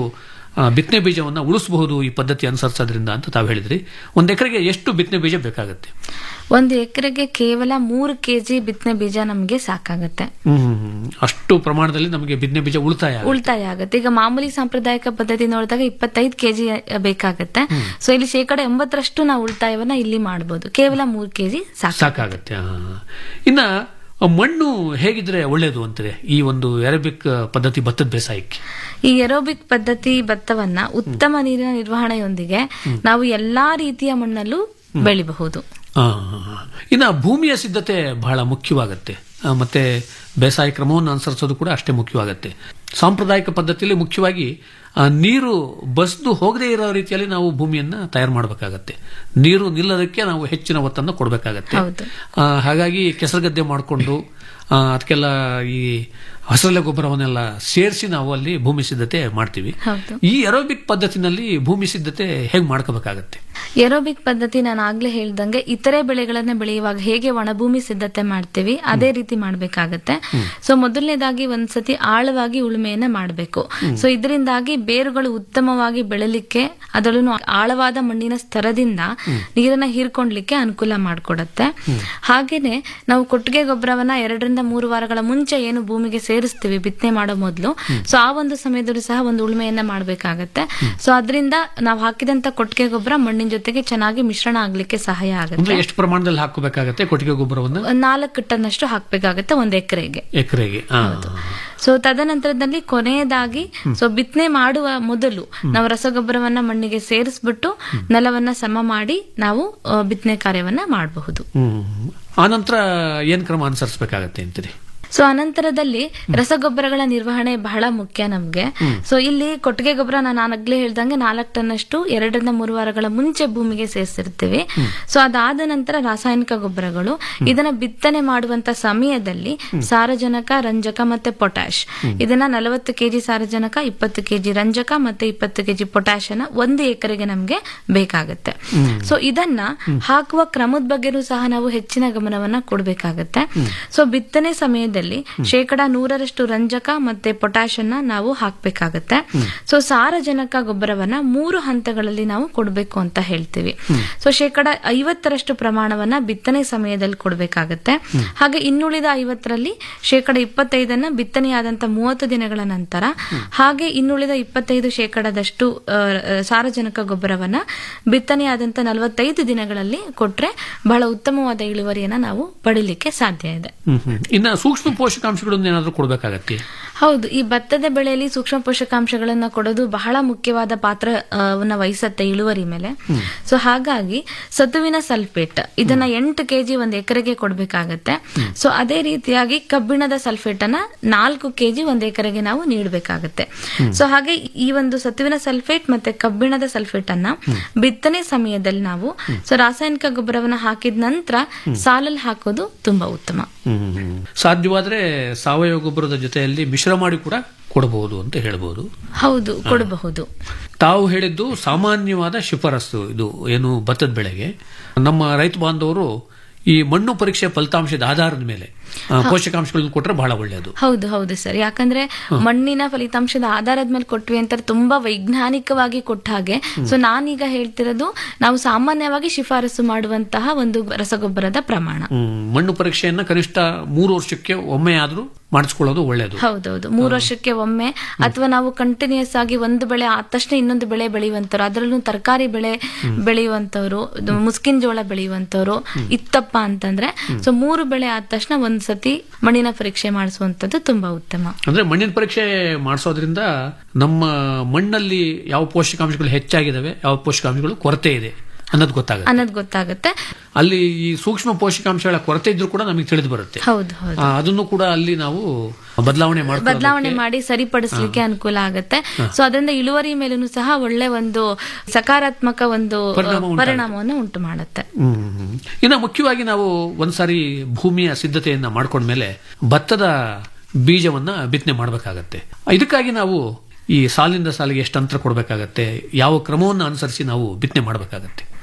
ಆ, ಬಿತ್ತನೆ ಬೀಜವನ್ನ ಉಳಿಸಬಹುದು ಈ ಪದ್ಧತಿ ಅನುಸರಿಸೋದ್ರಿಂದ ಅಂತ ತಾವು ಹೇಳಿದ್ರಿ ಒಂದ್ ಎಕರೆಗೆ ಎಷ್ಟು ಬಿತ್ತನೆ ಬೀಜ ಬೇಕಾಗುತ್ತೆ ಒಂದು ಎಕರೆಗೆ ಕೇವಲ ಮೂರು ಕೆಜಿ ಬಿತ್ತನೆ ಬೀಜ ನಮಗೆ ಸಾಕಾಗತ್ತೆ ಹ್ಮ್ ಅಷ್ಟು ಪ್ರಮಾಣದಲ್ಲಿ ನಮಗೆ ಬಿತ್ತನೆ ಬೀಜ ಉಳಿತಾಯ ಆಗುತ್ತೆ. ಉಳಿತಾಯ ಆಗುತ್ತೆ ಈಗ ಮಾಮೂಲಿ ಸಾಂಪ್ರದಾಯಿಕ ಪದ್ಧತಿ ನೋಡಿದಾಗ ಇಪ್ಪತ್ತೈದು ಕೆಜಿ ಬೇಕಾಗತ್ತೆ ಸೊ ಇಲ್ಲಿ ಶೇಕಡ ಎಂಬತ್ತರಷ್ಟು ನಾವು ಉಳಿತಾಯವನ್ನ ಇಲ್ಲಿ ಮಾಡಬಹುದು ಕೇವಲ ಮೂರು ಕೆಜಿ ಸಾಕು ಸಾಕಾಗತ್ತೆ ಆ. ಇನ್ನ ಮಣ್ಣು ಹೇಗಿದ್ರೆ ಒಳ್ಳೇದು ಅಂತಾರೆ ಈ ಒಂದು ಅರೇಬಿಕ್ ಪದ್ಧತಿ ಭತ್ತದ ಬೇಸಾಯಕ್ಕೆ ಈ ಎರೋಬಿಕ್ ಪದ್ಧತಿ ಭತ್ತವನ್ನ ಉತ್ತಮ ನೀರಿನ ನಿರ್ವಹಣೆಯೊಂದಿಗೆ ನಾವು ಎಲ್ಲಾ ರೀತಿಯ ಮಣ್ಣಲ್ಲೂ ಬೆಳಿಬಹುದು ಆ, ಇನ್ನ ಭೂಮಿಯ ಸಿದ್ಧತೆ ಬಹಳ ಮುಖ್ಯವಾಗತ್ತೆ ಆ, ಮತ್ತೆ ಬೇಸಾಯ ಕ್ರಮವನ್ನು ಅನುಸರಿಸೋದು ಕೂಡ ಅಷ್ಟೇ ಮುಖ್ಯವಾಗತ್ತೆ ಸಾಂಪ್ರದಾಯಿಕ ಪದ್ಧತಿಯಲ್ಲಿ ಮುಖ್ಯವಾಗಿ ಆ, ನೀರು ಬಸ್ದು ಹೋಗದೇ ಇರೋ ರೀತಿಯಲ್ಲಿ ನಾವು ಭೂಮಿಯನ್ನ ತಯಾರು ಮಾಡಬೇಕಾಗತ್ತೆ ನೀರು ನಿಲ್ಲೋದಕ್ಕೆ ನಾವು ಹೆಚ್ಚಿನ ಒತ್ತನ್ನು ಕೊಡಬೇಕಾಗತ್ತೆ ಹೌದು ಆ, ಹಾಗಾಗಿ ಕೆಸರುಗದ್ದೆ ಮಾಡಿಕೊಂಡು ಅದಕ್ಕೆಲ್ಲ ಈ ಹಸರಲೆ ಗೊಬ್ಬರವನ್ನೆಲ್ಲ ಸೇರಿಸಿ ನಾವು ಅಲ್ಲಿ ಭೂಮಿ ಸಿದ್ಧತೆ ಮಾಡ್ತೀವಿ ಹೌದು ಈ ಅರೋಬಿಕ್ ಪದ್ಧತಿನಲ್ಲಿ ಭೂಮಿ ಸಿದ್ಧತೆ ಹೇಗೆ ಮಾಡ್ಕೋಬೇಕಾಗತ್ತೆ ಎರೋಬಿಕ್ ಪದ್ಧತಿ ನಾನು ಆಗ್ಲೇ ಹೇಳ್ದಂಗೆ ಇತರೆ ಬೆಳೆಗಳನ್ನ ಬೆಳೆಯುವಾಗ ಹೇಗೆ ಒಣಭೂಮಿ ಸಿದ್ಧತೆ ಮಾಡ್ತೀವಿ ಅದೇ ರೀತಿ ಮಾಡ್ಬೇಕಾಗತ್ತೆ ಸೊ ಮೊದಲನೇದಾಗಿ ಒಂದ್ಸತಿ ಆಳವಾಗಿ ಉಳುಮೆಯನ್ನ ಮಾಡಬೇಕು ಸೊ ಇದರಿಂದಾಗಿ ಬೇರುಗಳು ಉತ್ತಮವಾಗಿ ಬೆಳಲಿಕ್ಕೆ ಅದರಲ್ಲೂ ಆಳವಾದ ಮಣ್ಣಿನ ಸ್ತರದಿಂದ ನೀರನ್ನ ಹೀರ್ಕೊಂಡ್ಲಿಕ್ಕೆ ಅನುಕೂಲ ಮಾಡಿಕೊಡತ್ತೆ ಹಾಗೇನೆ ನಾವು ಕೊಟ್ಟಿಗೆ ಗೊಬ್ಬರವನ್ನ ಎರಡರಿಂದ ಮೂರು ವಾರಗಳ ಮುಂಚೆ ಏನು ಭೂಮಿಗೆ ಸೇರಿಸ್ತೀವಿ ಬಿತ್ತನೆ ಮಾಡೋ ಮೊದಲು ಸೊ ಆ ಒಂದು ಸಮಯದಲ್ಲೂ ಸಹ ಒಂದು ಉಳುಮೆಯನ್ನ ಮಾಡಬೇಕಾಗತ್ತೆ ಸೊ ಅದರಿಂದ ನಾವು ಹಾಕಿದಂತ ಕೊಟ್ಟಿಗೆ ಗೊಬ್ಬರ ಮಣ್ಣಿನ ಜೊತೆಗೆ ಚೆನ್ನಾಗಿ ಮಿಶ್ರಣ ಆಗ್ಲಿಕ್ಕೆ ಸಹಾಯ ಅಂದ್ರೆ ಆಗುತ್ತೆ ಎಷ್ಟು ಪ್ರಮಾಣದಲ್ಲಿ ಹಾಕೋಬೇಕಾಗತ್ತೆ ಕೊಟ್ಟಿಗೆ ಗೊಬ್ಬರವನ್ನು ಒಂದ್ ನಾಲ್ಕು ಟನ್ನಷ್ಟು ಹಾಕ್ಬೇಕಾಗತ್ತೆ ಒಂದ್ ಎಕರೆಗೆ ಎಕರೆಗೆ ಸೊ ತದನಂತರದಲ್ಲಿ ಕೊನೆಯದಾಗಿ ಸೊ ಬಿತ್ತನೆ ಮಾಡುವ ಮೊದಲು ನಾವು ರಸಗೊಬ್ಬರವನ್ನ ಮಣ್ಣಿಗೆ ಸೇರಿಸ್ಬಿಟ್ಟು ನೆಲವನ್ನ ಸಮ ಮಾಡಿ ನಾವು ಆ, ಬಿತ್ತನೆ ಕಾರ್ಯವನ್ನ ಮಾಡಬಹುದು ಹ್ಮ್ ಆನಂತರ ಏನ್ ಕ್ರಮ ಅನುಸರಿಸಬೇಕಾಗತ್ತೆ ಅಂತೀರಿ ಸೊ ಅನಂತರದಲ್ಲಿ ರಸಗೊಬ್ಬರಗಳ ನಿರ್ವಹಣೆ ಬಹಳ ಮುಖ್ಯ ನಮ್ಗೆ ಸೊ ಇಲ್ಲಿ ಕೊಟ್ಟಿಗೆ ಗೊಬ್ಬರ ನಾನು ಆಗ್ಲೇ ಹೇಳ್ದಂಗೆ ನಾಲ್ಕು ಟನ್ನಷ್ಟು ಎರಡರಿಂದ ಮೂರು ವಾರಗಳ ಮುಂಚೆ ಭೂಮಿಗೆ ಸೇರಿಸಿರ್ತೀವಿ ಸೊ ಅದಾದ ನಂತರ ರಾಸಾಯನಿಕ ಗೊಬ್ಬರಗಳು ಇದನ್ನ ಬಿತ್ತನೆ ಮಾಡುವಂತ ಸಮಯದಲ್ಲಿ ಸಾರಜನಕ ರಂಜಕ ಮತ್ತೆ ಪೊಟ್ಯಾಶ್ ಇದನ್ನ ನಲವತ್ತು ಕೆಜಿ ಸಾರಜನಕ ಇಪ್ಪತ್ತು ಕೆಜಿ ರಂಜಕ ಮತ್ತೆ ಇಪ್ಪತ್ತು ಕೆಜಿ ಪೊಟ್ಯಾಶ್ ಅನ್ನ ಒಂದು ಎಕರೆಗೆ ನಮ್ಗೆ ಬೇಕಾಗುತ್ತೆ ಸೊ ಇದನ್ನ ಹಾಕುವ ಕ್ರಮದ ಬಗ್ಗೆನೂ ಸಹ ನಾವು ಹೆಚ್ಚಿನ ಗಮನವನ್ನ ಕೊಡಬೇಕಾಗತ್ತೆ ಸೊ ಬಿತ್ತನೆ ಸಮಯದಲ್ಲಿ ಶೇಕಡ ನೂರರಷ್ಟು ರಂಜಕ ಮತ್ತೆ ಪೊಟ್ಯಾಶ್ ಅನ್ನ ನಾವು ಹಾಕ್ಬೇಕಾಗತ್ತೆ ಸೊ ಸಾರಜನಕ ಗೊಬ್ಬರವನ್ನ ಮೂರು ಹಂತಗಳಲ್ಲಿ ನಾವು ಕೊಡಬೇಕು ಅಂತ ಹೇಳ್ತೀವಿ ಸೊ ಶೇಕಡ ಐವತ್ತರಷ್ಟು ಪ್ರಮಾಣವನ್ನ ಬಿತ್ತನೆ ಸಮಯದಲ್ಲಿ ಕೊಡಬೇಕಾಗತ್ತೆ ಹಾಗೆ ಇನ್ನುಳಿದ ಐವತ್ತರಲ್ಲಿ ಶೇಕಡ ಇಪ್ಪತ್ತೈದನ್ನ ಬಿತ್ತನೆಯಾದಂತ ಮೂವತ್ತು ದಿನಗಳ ನಂತರ ಹಾಗೆ ಇನ್ನುಳಿದ ಇಪ್ಪತ್ತೈದು ಶೇಕಡದಷ್ಟು ಆ, ಸಾರಜನಕ ಗೊಬ್ಬರವನ್ನ ಬಿತ್ತನೆಯಾದಂತ ನಲವತ್ತೈದು ದಿನಗಳಲ್ಲಿ ಕೊಟ್ರೆ ಬಹಳ ಉತ್ತಮವಾದ ಇಳುವರಿಯನ್ನ ನಾವು ಪಡಿಲಿಕ್ಕೆ ಸಾಧ್ಯ ಇದೆ ಹ್ಮ್ ಹ್ಮ್ ಇನ್ನ ಸೂಕ್ಷ್ಮ ಪೋಷಕಾಂಶಗಳನ್ನು ಏನಾದ್ರೂ ಕೊಡ್ಬೇಕಾಗತ್ತೆ ಹೌದು ಈ ಭತ್ತದ ಬೆಳೆಯಲ್ಲಿ ಸೂಕ್ಷ್ಮ ಪೋಷಕಾಂಶಗಳನ್ನ ಕೊಡೋದು ಬಹಳ ಮುಖ್ಯವಾದ ಪಾತ್ರವನ್ನ ವಹಿಸತ್ತೆ ಇಳುವರಿ ಮೇಲೆ ಸೊ ಹಾಗಾಗಿ ಸತುವಿನ ಸಲ್ಫೇಟ್ ಇದನ್ನ ಎಂಟು ಕೆಜಿ ಒಂದು ಎಕರೆಗೆ ಕೊಡಬೇಕಾಗತ್ತೆ ಸೊ ಅದೇ ರೀತಿಯಾಗಿ ಕಬ್ಬಿಣದ ಸಲ್ಫೇಟ್ ಅನ್ನ ನಾಲ್ಕು ಕೆಜಿ ಒಂದು ಎಕರೆಗೆ ನಾವು ನೀಡಬೇಕಾಗತ್ತೆ ಸೊ ಹಾಗೆ ಈ ಒಂದು ಸತುವಿನ ಸಲ್ಫೇಟ್ ಮತ್ತೆ ಕಬ್ಬಿಣದ ಸಲ್ಫೇಟ್ ಅನ್ನ ಬಿತ್ತನೆ ಸಮಯದಲ್ಲಿ ನಾವು ಸೊ ರಾಸಾಯನಿಕ ಗೊಬ್ಬರವನ್ನ ಹಾಕಿದ ನಂತರ ಸಾಲಲ್ಲಿ ಹಾಕೋದು ತುಂಬಾ ಉತ್ತಮ ಹ್ಮ್ ಸಾಧ್ಯವಾದ್ರೆ ಸಾವಯವ ಗೊಬ್ಬರದ ಜೊತೆಯಲ್ಲಿ ಮಿಶ್ರ ಮಾಡಿ ಕೂಡ ಕೊಡಬಹುದು ಅಂತ ಹೇಳ್ಬೋದು ಹೌದು ಕೊಡಬಹುದು ತಾವು ಹೇಳಿದ್ದು ಸಾಮಾನ್ಯವಾದ ಶಿಫಾರಸ್ಸು ಇದು ಏನು ಭತ್ತದ ಬೆಳೆಗೆ ನಮ್ಮ ರೈತ ಬಾಂಧವರು ಈ ಮಣ್ಣು ಪರೀಕ್ಷೆ ಫಲಿತಾಂಶದ ಆಧಾರದ ಮೇಲೆ ಆ, ಪೋಷಕಾಂಶಗಳನ್ನು ಕೊಟ್ರೆ ಬಹಳ ಒಳ್ಳೆಯದು ಹೌದು ಹೌದು ಸರ್ ಯಾಕಂದ್ರೆ ಮಣ್ಣಿನ ಫಲಿತಾಂಶದ ಆಧಾರದ ಮೇಲೆ ಕೊಟ್ವಿ ಅಂತ ತುಂಬಾ ವೈಜ್ಞಾನಿಕವಾಗಿ ಕೊಟ್ಟ ಹಾಗೆ ಸೊ ನಾನೀಗ ಹೇಳ್ತಿರೋದು ನಾವು ಸಾಮಾನ್ಯವಾಗಿ ಶಿಫಾರಸು ಮಾಡುವಂತಹ ಒಂದು ರಸಗೊಬ್ಬರದ ಪ್ರಮಾಣ ಹ್ಮ್, ಮಣ್ಣು ಪರೀಕ್ಷೆಯನ್ನ ಕನಿಷ್ಠ ಮೂರು ವರ್ಷಕ್ಕೆ ಒಮ್ಮೆ ಆದ್ರೂ ಮಾಡಿಸ್ಕೊಳ್ಳೋದು ಒಳ್ಳೆಯದು ಹೌದೌದು ಮೂರು ವರ್ಷಕ್ಕೆ ಒಮ್ಮೆ ಅಥವಾ ನಾವು ಕಂಟಿನ್ಯೂಸ್ ಆಗಿ ಒಂದು ಬೆಳೆ ಆದ ತಕ್ಷಣ ಇನ್ನೊಂದು ಬೆಳೆ ಬೆಳೆಯುವಂತವ್ರು ಅದರಲ್ಲೂ ತರಕಾರಿ ಬೆಳೆ ಬೆಳೆಯುವಂತವ್ರು ಇದು ಮುಸ್ಕಿನ ಜೋಳ ಬೆಳೆಯುವಂತವ್ರು ಇತ್ತಪ್ಪ ಅಂತಂದ್ರೆ ಸೊ ಮೂರು ಬೆಳೆ ಆದ ತಕ್ಷಣ ಒಂದ್ ಸತಿ ಮಣ್ಣಿನ ಪರೀಕ್ಷೆ ಮಾಡಿಸುವಂತದ್ದು ತುಂಬಾ ಉತ್ತಮ ಅಂದ್ರೆ ಮಣ್ಣಿನ ಪರೀಕ್ಷೆ ಮಾಡಿಸೋದ್ರಿಂದ ನಮ್ಮ ಮಣ್ಣಲ್ಲಿ ಯಾವ ಪೋಷಕಾಂಶಗಳು ಹೆಚ್ಚಾಗಿದ್ದಾವೆ ಯಾವ ಪೋಷಕಾಂಶಗಳು ಕೊರತೆ ಇದೆ ಅನ್ನೋದು ಗೊತ್ತಾಗುತ್ತೆ ಅನ್ನೋದು ಗೊತ್ತಾಗುತ್ತೆ ಅಲ್ಲಿ ಈ ಸೂಕ್ಷ್ಮ ಪೋಷಕಾಂಶಗಳ ಕೊರತೆ ಇದ್ರೂ ಕೂಡ ನಮಗೆ ತಿಳಿದು ಬರುತ್ತೆ ಹೌದು ಹೌದು ಆ, ಅದನ್ನು ಕೂಡ ಅಲ್ಲಿ ನಾವು ಬದಲಾವಣೆ ಮಾಡ್ಕೊಳ್ಳೋದಕ್ಕೆ ಬದಲಾವಣೆ ಮಾಡಿ ಸರಿಪಡಿಸ್ಲಿಕ್ಕೆ ಅನುಕೂಲ ಆಗುತ್ತೆ ಸೊ ಅದರಿಂದ ಇಳುವರಿ ಮೇಲೂ ಸಹ ಒಳ್ಳೆ ಒಂದು ಸಕಾರಾತ್ಮಕ ಒಂದು ಪರಿಣಾಮ ಉಂಟಾಗುತ್ತೆ. ಪರಿಣಾಮವನ್ನು ಉಂಟು ಮಾಡುತ್ತೆ ಹ್ಮ್. ಇನ್ನು ಮುಖ್ಯವಾಗಿ ನಾವು ಒಂದ್ಸಾರಿ ಭೂಮಿಯ ಸಿದ್ಧತೆಯನ್ನ ಮಾಡ್ಕೊಂಡ್ಮೇಲೆ ಭತ್ತದ ಬೀಜವನ್ನ ಬಿತ್ತನೆ ಮಾಡಬೇಕಾಗತ್ತೆ ಇದಕ್ಕಾಗಿ ನಾವು ಈ ಸಾಲಿಂದ ಸಾಲಿಗೆ ಎಷ್ಟು ಅಂತರ ಕೊಡಬೇಕಾಗತ್ತೆ ಯಾವ ಕ್ರಮವನ್ನು ಅನುಸರಿಸಿ ನಾವು ಬಿತ್ತನೆ ಮಾಡಬೇಕಾಗತ್ತೆ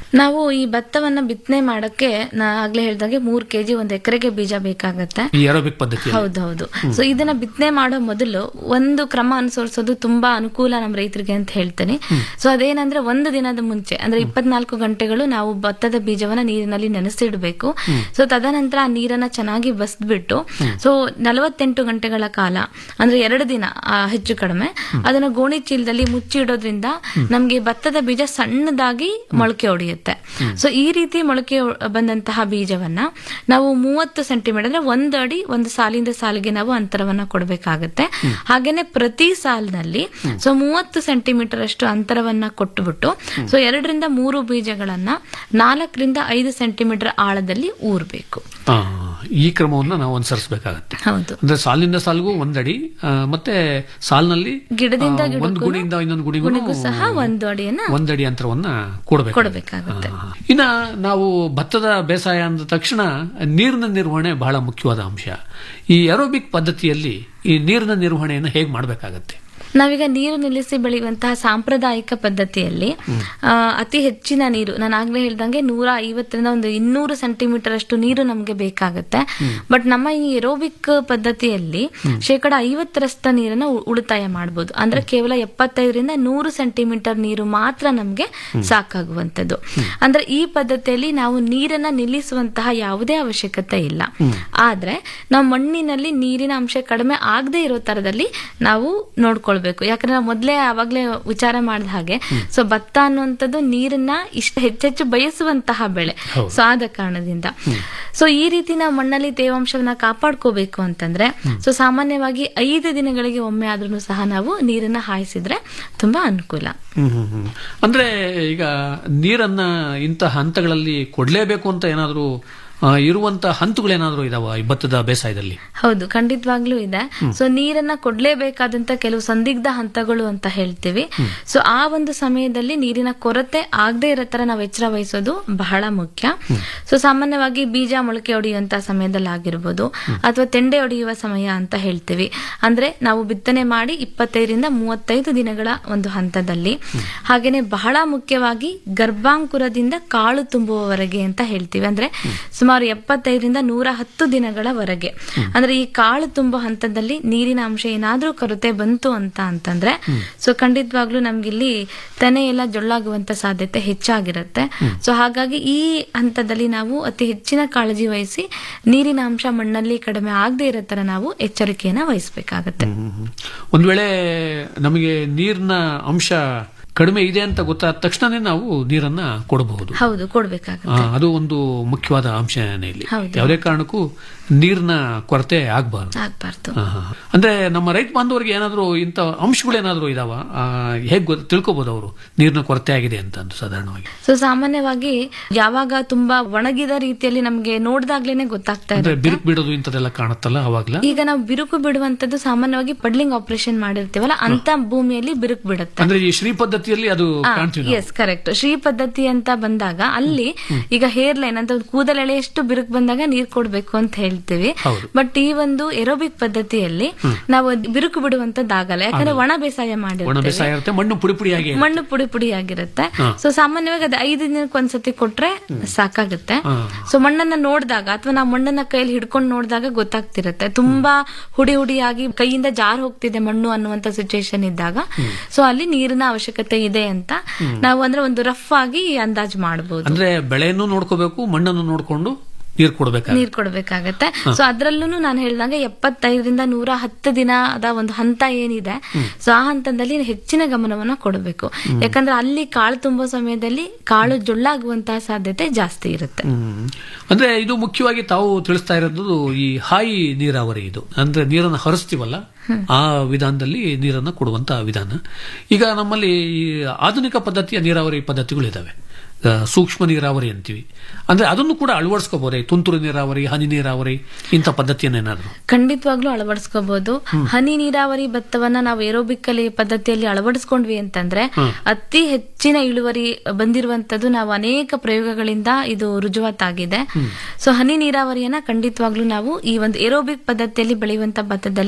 ನಾವು ಈ ಭತ್ತವನ್ನ ಬಿತ್ತನೆ ಮಾಡಕ್ಕೆ ನಾ ಆಗ್ಲೇ ಹೇಳ್ದಂಗೆ ಮೂರ್ ಕೆಜಿ ಒಂದ್ ಎಕರೆಗೆ ಬೀಜ ಬೇಕಾಗತ್ತೆ ಈ ಏರೋಬಿಕ್ ಪದ್ಧತಿ ಹೌದೌದು ಸೊ ಇದನ್ನ ಬಿತ್ತನೆ ಮಾಡೋ ಮೊದಲು ಒಂದು ಕ್ರಮ ಅನುಸರಿಸೋದು ತುಂಬಾ ಅನುಕೂಲ ನಮ್ಮ ರೈತರಿಗೆ ಅಂತ ಹೇಳ್ತೀನಿ ಸೊ ಅದೇನಂದ್ರೆ ಒಂದು ದಿನದ ಮುಂಚೆ ಅಂದ್ರೆ ಇಪ್ಪತ್ನಾಲ್ಕು ಗಂಟೆಗಳು ನಾವು ಭತ್ತದ ಬೀಜವನ್ನ ನೀರಿನಲ್ಲಿ ನೆನೆಸಿಡ್ಬೇಕು ಸೊ ತದನಂತರ ಆ ನೀರನ್ನ ಚೆನ್ನಾಗಿ ಬಸ್ದ್ಬಿಟ್ಟು ಸೊ ನಲವತ್ತೆಂಟು ಗಂಟೆಗಳ ಕಾಲ ಅಂದ್ರೆ ಎರಡು ದಿನ ಆ, ಹೆಚ್ಚು ಕಡಿಮೆ ಅದನ್ನ ಗೋಣಿ ಚೀಲದಲ್ಲಿ ಮುಚ್ಚಿಡೋದ್ರಿಂದ ನಮ್ಗೆ ಭತ್ತದ ಬೀಜ ಸಣ್ಣದಾಗಿ ಮೊಳಕೆ ಹೊಡೆಯುತ್ತೆ ಸೊ ಈ ರೀತಿ ಮೊಳಕೆ ಒ- ಬಂದಂತಹ ಬೀಜವನ್ನ ನಾವು ಮೂವತ್ತು ಸೆಂಟಿಮೀಟರ್ ಅಂದ್ರೆ ಒಂದು ಅಡಿ ಒಂದು ಸಾಲಿಂದ ಸಾಲಿಗೆ ನಾವು ಅಂತರವನ್ನ ಕೊಡಬೇಕಾಗತ್ತೆ ಹಾಗೇನೆ ಪ್ರತಿ ಸಾಲಿನಲ್ಲಿ ಸೊ ಮೂವತ್ತು ಸೆಂಟಿಮೀಟರ್ ಅಷ್ಟು ಅಂತರವನ್ನ ಕೊಟ್ಟುಬಿಟ್ಟು ಸೊ ಎರಡರಿಂದ ಮೂರು ಬೀಜಗಳನ್ನ ನಾಲ್ಕರಿಂದ ಐದು ಸೆಂಟಿಮೀಟರ್ ಆಳದಲ್ಲಿ ಊರ್ಬೇಕು ಆ, ಈ ಕ್ರಮವನ್ನ ನಾವು ಅನುಸರಿಸಬೇಕಾಗತ್ತೆ ಹೌದು ಅಂದ್ರೆ ಸಾಲಿನಿಂದ ಸಾಲಿಗೂ ಒಂದಡಿ ಆ, ಮತ್ತೆ ಸಾಲಿನಲ್ಲಿ ಗಿಡದಿಂದ ಆ, ಒಂದು ಗಿಡಕ್ಕೂ ಗುಣಿಯಿಂದ ಇನ್ನೊಂದು ಗುಣಿಗೂ ಗುಣಿಗೂ ಸಹ ಒಂದು ಅಡಿಯನ್ನ ಒಂದಡಿ ಅಂತರವನ್ನ ಕೊಡಬೇಕು ಕೊಡಬೇಕಾಗುತ್ತೆ ಇನ್ನ ನಾವು ಭತ್ತದ ಬೇಸಾಯ ಅಂದ ತಕ್ಷಣ ನೀರಿನ ನಿರ್ವಹಣೆ ಬಹಳ ಮುಖ್ಯವಾದ ಅಂಶ ಈ ಏರೋಬಿಕ್ ಪದ್ಧತಿಯಲ್ಲಿ ಈ ನೀರಿನ ನಿರ್ವಹಣೆಯನ್ನು ಹೇಗೆ ಮಾಡಬೇಕಾಗತ್ತೆ ನಾವೀಗ ನೀರು ನಿಲ್ಲಿಸಿ ಬೆಳೆಯುವಂತಹ ಸಾಂಪ್ರದಾಯಿಕ ಪದ್ಧತಿಯಲ್ಲಿ ಆ, ಅತಿ ಹೆಚ್ಚಿನ ನೀರು ನಾನು ಆಗ್ಲೇ ಹೇಳ್ದಂಗೆ ನೂರ ಐವತ್ತರಿಂದ ಒಂದು ಇನ್ನೂರು ಸೆಂಟಿಮೀಟರ್ ಅಷ್ಟು ನೀರು ನಮಗೆ ಬೇಕಾಗುತ್ತೆ ಬಟ್ ನಮ್ಮ ಈ ಎರೋಬಿಕ್ ಪದ್ಧತಿಯಲ್ಲಿ ಶೇಕಡ ಐವತ್ತರಷ್ಟ ನೀರನ್ನ ಉ- ಉಳಿತಾಯ ಮಾಡಬಹುದು ಅಂದ್ರೆ ಕೇವಲ ಎಪ್ಪತ್ತೈದರಿಂದ ನೂರು ಸೆಂಟಿಮೀಟರ್ ನೀರು ಮಾತ್ರ ನಮಗೆ ಸಾಕಾಗುವಂತದ್ದು ಅಂದ್ರೆ ಈ ಪದ್ಧತಿಯಲ್ಲಿ ನಾವು ನೀರನ್ನ ನಿಲ್ಲಿಸುವಂತಹ ಯಾವುದೇ ಅವಶ್ಯಕತೆ ಇಲ್ಲ ಆದ್ರೆ ನಾವು ಮಣ್ಣಿನಲ್ಲಿ ನೀರಿನ ಅಂಶ ಕಡಿಮೆ ಆಗದೆ ಇರೋ ತರದಲ್ಲಿ ನಾವು ನೋಡ್ಕೊಳ್ಬೇಕು ಯಾಕಂದ್ರೆ ನಾವು ಮೊದಲೇ ಅವಾಗ್ಲೇ ವಿಚಾರ ಮಾಡಿದ ಹಾಗೆ ಸೊ ಭತ್ತ ಅನ್ನುವಂಥದ್ದು ನೀರನ್ನ ಇಷ್ಟ ಹೆಚ್ಚೆಚ್ಚು ಬಯಸುವಂತಹ ಬೆಳೆ ಹೌದು. ಸೊ ಆದ ಕಾರಣದಿಂದ ಸೊ ಈ ರೀತಿ ನಾವು ಮಣ್ಣಲ್ಲಿ ತೇವಾಂಶವನ್ನ ಕಾಪಾಡ್ಕೋಬೇಕು ಅಂತಂದ್ರೆ ಸೊ ಸಾಮಾನ್ಯವಾಗಿ ಐದು ದಿನಗಳಿಗೆ ಒಮ್ಮೆ ಆದ್ರೂ ಸಹ ನಾವು ನೀರನ್ನ ಹಾಯಿಸಿದ್ರೆ ತುಂಬಾ ಅನುಕೂಲ ಹ್ಮ್ ಹ್ಮ್ ಹ್ಮ್. ಅಂದ್ರೆ ಈಗ ನೀರನ್ನ ಇಂಥ ಹಂತಗಳಲ್ಲಿ ಕೊಡ್ಲೇಬೇಕು ಅಂತ ಏನಾದ್ರೂ ಆ, ಇರುವಂತ ಹಂತಗಳೇನಾದ್ರೂ ಇದಾವ ಈ ಭತ್ತದ ಬೇಸಾಯದಲ್ಲಿ ಹೌದು ಖಂಡಿತವಾಗ್ಲೂ ಇದೆ ಸೊ ನೀರನ್ನ ಕೊಡ್ಲೇಬೇಕಾದಂತ ಕೆಲವು ಸಂದಿಗ್ಧ ಹಂತಗಳು ಅಂತ ಹೇಳ್ತೀವಿ ಸೊ ಆ ಒಂದು ಸಮಯದಲ್ಲಿ ನೀರಿನ ಕೊರತೆ ಆಗದೆ ಇರೋ ತರ ನಾವು ಎಚ್ಚರ ವಹಿಸೋದು ಬಹಳ ಮುಖ್ಯ ಸೊ ಸಾಮಾನ್ಯವಾಗಿ ಬೀಜ ಮೊಳಕೆ ಹೊಡೆಯುವಂತ ಸಮಯದಲ್ಲಿ ಆಗಿರ್ಬೋದು ಅಥವಾ ತೆಂಡೆ ಹೊಡೆಯುವ ಸಮಯ ಅಂತ ಹೇಳ್ತೀವಿ ಅಂದ್ರೆ ನಾವು ಬಿತ್ತನೆ ಮಾಡಿ ಇಪ್ಪತ್ತೈದರಿಂದ ಮೂವತ್ತೈದು ದಿನಗಳ ಒಂದು ಹಂತದಲ್ಲಿ ಹಾಗೇನೆ ಬಹಳ ಮುಖ್ಯವಾಗಿ ಗರ್ಭಾಂಕುರದಿಂದ ಕಾಳು ತುಂಬುವವರೆಗೆ ಅಂತ ಹೇಳ್ತೀವಿ ಅಂದ್ರೆ ಸುಮಾರು ಎಪ್ಪತ್ತೈದರಿಂದ ನೂರ ಹತ್ತು ದಿನಗಳವರೆಗೆ ಅಂದ್ರೆ ಈ ಕಾಳು ತುಂಬೋ ಹಂತದಲ್ಲಿ ನೀರಿನ ಅಂಶ ಏನಾದ್ರೂ ಕೊರತೆ ಬಂತು ಅಂತ ಅಂತಂದ್ರೆ ಸೊ ಖಂಡಿತವಾಗ್ಲೂ ನಮ್ಗಿಲ್ಲಿ ತೆನೆ ಎಲ್ಲ ಜೊಳ್ಳಾಗುವಂತ ಸಾಧ್ಯತೆ ಹೆಚ್ಚಾಗಿರುತ್ತೆ ಸೊ ಹಾಗಾಗಿ ಈ ಹಂತದಲ್ಲಿ ನಾವು ಅತಿ ಹೆಚ್ಚಿನ ಕಾಳಜಿ ವಹಿಸಿ ನೀರಿನ ಅಂಶ ಮಣ್ಣಲ್ಲಿ ಕಡಿಮೆ ಆಗದೆ ಇರೋ ತರ ನಾವು ಎಚ್ಚರಿಕೆಯನ್ನ ವಹಿಸಬೇಕಾಗತ್ತೆ ಒಂದ್ ವೇಳೆ ನಮಗೆ ನೀರಿನ ಅಂಶ ಕಡಿಮೆ ಇದೆ ಅಂತ ಗೊತ್ತಾದ ತಕ್ಷಣನೇ ನಾವು ನೀರನ್ನ ಕೊಡಬಹುದು ಹೌದು ಆ, ಕೊಡ್ಬೇಕಾಗತ್ತೆ ಅದು ಒಂದು ಮುಖ್ಯವಾದ ಅಂಶನೇ ಇಲ್ಲಿ ಹೌದು. ಯಾವುದೇ ಕಾರಣಕ್ಕೂ ನೀರಿನ ಕೊರತೆ ಆಗ್ಬಾರ್ದು ಆಗ್ಬಾರ್ದು ಆ, ಹಾ. ಅಂದ್ರೆ ನಮ್ಮ ರೈತ ಬಾಂಧವರಿಗೆ ಏನಾದ್ರು ಇಂಥ ಅಂಶಗಳೇನಾದ್ರೂ ಇದಾವ ಆ, ಹೇಗ್ ಗೊತ್ತ- ತಿಳ್ಕೊಬೋದು ಅವರು ನೀರಿನ ಕೊರತೆ ಆಗಿದೆ ಅಂತ ಅಂದು ಸಾಧಾರಣವಾಗಿ ಸೊ ಸಾಮಾನ್ಯವಾಗಿ ಯಾವಾಗ ತುಂಬಾ ಒಣಗಿದ ರೀತಿಯಲ್ಲಿ ನಮ್ಗೆ ನೋಡ್ದಾಗ್ಲೇನೆ ಗೊತ್ತಾಗ್ತಾ ಅಂದ್ರೆ ಇರುತ್ತೆ ಬಿರುಕು ಬಿಡೋದು ಇಂಥದ್ದೆಲ್ಲ ಕಾಣುತ್ತಲ್ಲ ಅವಾಗ್ಲ ಈಗ ನಾವು ಬಿರುಕು ಬಿಡುವಂತದ್ದು ಸಾಮಾನ್ಯವಾಗಿ ಪಡ್ಲಿಂಗ್ ಆಪರೇಷನ್ ಮಾಡಿರ್ತೀವಲ್ಲ ಅಂತ ಭೂಮಿಯಲ್ಲಿ ಬಿರುಕು ಬಿಡುತ್ತೆ ಅಂದ್ರೆ ಈ ಶ್ರೀ ಪದ್ಧತಿಯಲ್ಲಿ ಅದು ಕಾಣ್ತೀವಿ ನಾವು. ಎಸ್ ಕರೆಕ್ಟ್ ಶ್ರೀ ಪದ್ಧತಿ ಅಂತ ಬಂದಾಗ ಅಲ್ಲಿ ಈಗ ಹೇರ್ ಲೈನ್ ಅಂತ ಒಂದು ಕೂದಲೆಳೆಯಷ್ಟು ಬಿರುಕು ಬಂದಾಗ ನೀರ್ ಕೊಡ್ಬೇಕು ಅಂತ ಹೇಳ್ತೀವಿ ಹೌದು. ಬಟ್ ಈ ಒಂದು ಎರೋಬಿಕ್ ಪದ್ಧತಿಯಲ್ಲಿ ನಾವು ಅದ್ ಬಿರುಕು ಬಿಡುವಂತದ್ದಾಗಲ್ಲ ಯಾಕಂದ್ರೆ ಆಗಲ್ಲ. ಒಣ ಬೇಸಾಯ ಒಣ ಮಾಡಿರ್ತೀವಿ ಬೇಸಾಯ ಇರುತ್ತೆ ಮಣ್ಣು ಪುಡಿ ಪುಡಿಯಾಗಿ ಇರುತ್ತೆ. ಮಣ್ಣು ಪುಡಿ ಪುಡಿ ಆಗಿರುತ್ತೆ ಹಾ. ಸೊ ಸಾಮಾನ್ಯವಾಗಿ ಅದು ಐದು ದಿನಕ್ಕೆ ಒಂದ್ಸತಿ ಕೊಟ್ರೆ ಸಾಕಾಗುತ್ತೆ ಹಾ. ಸೊ ಮಣ್ಣನ್ನ ನೋಡಿದಾಗ ಅಥವಾ ನಾವು ಮಣ್ಣನ್ನ ಕೈಯಲ್ಲಿ ಹಿಡ್ಕೊಂಡು ನೋಡಿದಾಗ ಗೊತ್ತಾಗ್ತಿರುತ್ತೆ ತುಂಬಾ ಹುಡಿ ಹುಡಿಯಾಗಿ ಕೈಯಿಂದ ಜಾರ್ ಹೋಗ್ತಿದೆ ಮಣ್ಣು ಅನ್ನುವಂತ ಸಿಚುಯೇಷನ್ ಇದ್ದಾಗ ಸೊ ಅಲ್ಲಿ ನೀರಿನ ಅವಶ್ಯಕತೆ ಇದೆ ಅಂತ ನಾವು ಅಂದ್ರೆ ಒಂದು ರಫ್ ಆಗಿ ಅಂದಾಜು ಮಾಡಬಹುದು ಅಂದ್ರೆ ಬೆಳೆಯನ್ನು ನೋಡ್ಕೋಬೇಕು ಮಣ್ಣನ್ನು ನೋಡ್ಕೊಂಡು ನೀರು ಕೊಡ್ಬೇಕಾಗುತ್ತೆ ನೀರ್ ಕೊಡ್ಬೇಕಾಗತ್ತೆ ಸೊ ಅದ್ರಲ್ಲೂ ನಾನು ಹೇಳ್ದಂಗೆ ಎಪ್ಪತ್ತೈದರಿಂದ ನೂರ ಹತ್ತು ದಿನದ ಒಂದು ಹಂತ ಏನಿದೆ ಸೊ ಆ ಹಂತದಲ್ಲಿ ಹೆಚ್ಚಿನ ಗಮನವನ್ನ ಕೊಡಬೇಕು ಯಾಕಂದ್ರೆ ಅಲ್ಲಿ ಕಾಳು ತುಂಬೋ ಸಮಯದಲ್ಲಿ ಕಾಳು ಜೊಳ್ಳಾಗುವಂತಹ ಸಾಧ್ಯತೆ ಜಾಸ್ತಿ ಇರುತ್ತೆ ಹ್ಮ್. ಅಂದ್ರೆ ಇದು ಮುಖ್ಯವಾಗಿ ತಾವು ತಿಳಿಸ್ತಾ ಇರೋದು ಈ ಹಾಯಿ ನೀರಾವರಿ ಇದು ಅಂದ್ರೆ ನೀರನ್ನು ಹರಿಸ್ತೀವಲ್ಲ ಆ ವಿಧಾನದಲ್ಲಿ ನೀರನ್ನು ಕೊಡುವಂತ ವಿಧಾನ ಈಗ ನಮ್ಮಲ್ಲಿ ಈ ಆಧುನಿಕ ಪದ್ಧತಿಯ ನೀರಾವರಿ ಪದ್ಧತಿಗಳಿದಾವೆ ಆ, ಸೂಕ್ಷ್ಮ ನೀರಾವರಿ ಅಂತೀವಿ ಅಂದ್ರೆ ಅದನ್ನು ಕೂಡ ಅಳವಡಿಸ್ಕೋಬಹುದೇ ತುಂತುರು ನೀರಾವರಿ ಹನಿ ನೀರಾವರಿ ಇಂಥ ಪದ್ಧತಿಯನ್ನೇನಾದ್ರು ಖಂಡಿತವಾಗ್ಲೂ ಅಳವಡಿಸ್ಕೋಬಹುದು ಹನಿ ನೀರಾವರಿ ಭತ್ತವನ್ನ ನಾವು ಏರೋಬಿಕ್ ಅಲ್ಲಿ ಪದ್ಧತಿಯಲ್ಲಿ ಅಳವಡಿಸ್ಕೊಂಡ್ವಿ ಅಂತಂದ್ರೆ ಹ್ಮ್. ಅತಿ ಹೆಚ್ಚಿನ ಇಳುವರಿ ಬಂದಿರುವಂತದ್ದು ನಾವು ಅನೇಕ ಪ್ರಯೋಗಗಳಿಂದ ಇದು ರುಜುವಾತಾಗಿದೆ ಸೊ ಹನಿ ನೀರಾವರಿಯನ್ನ ಖಂಡಿತವಾಗ್ಲೂ ನಾವು ಈ ಒಂದು ಏರೋಬಿಕ್ ಪದ್ಧತಿಯಲ್ಲಿ ಬೆಳೆಯುವಂತ ಭತ್ತದಲ್ಲಿ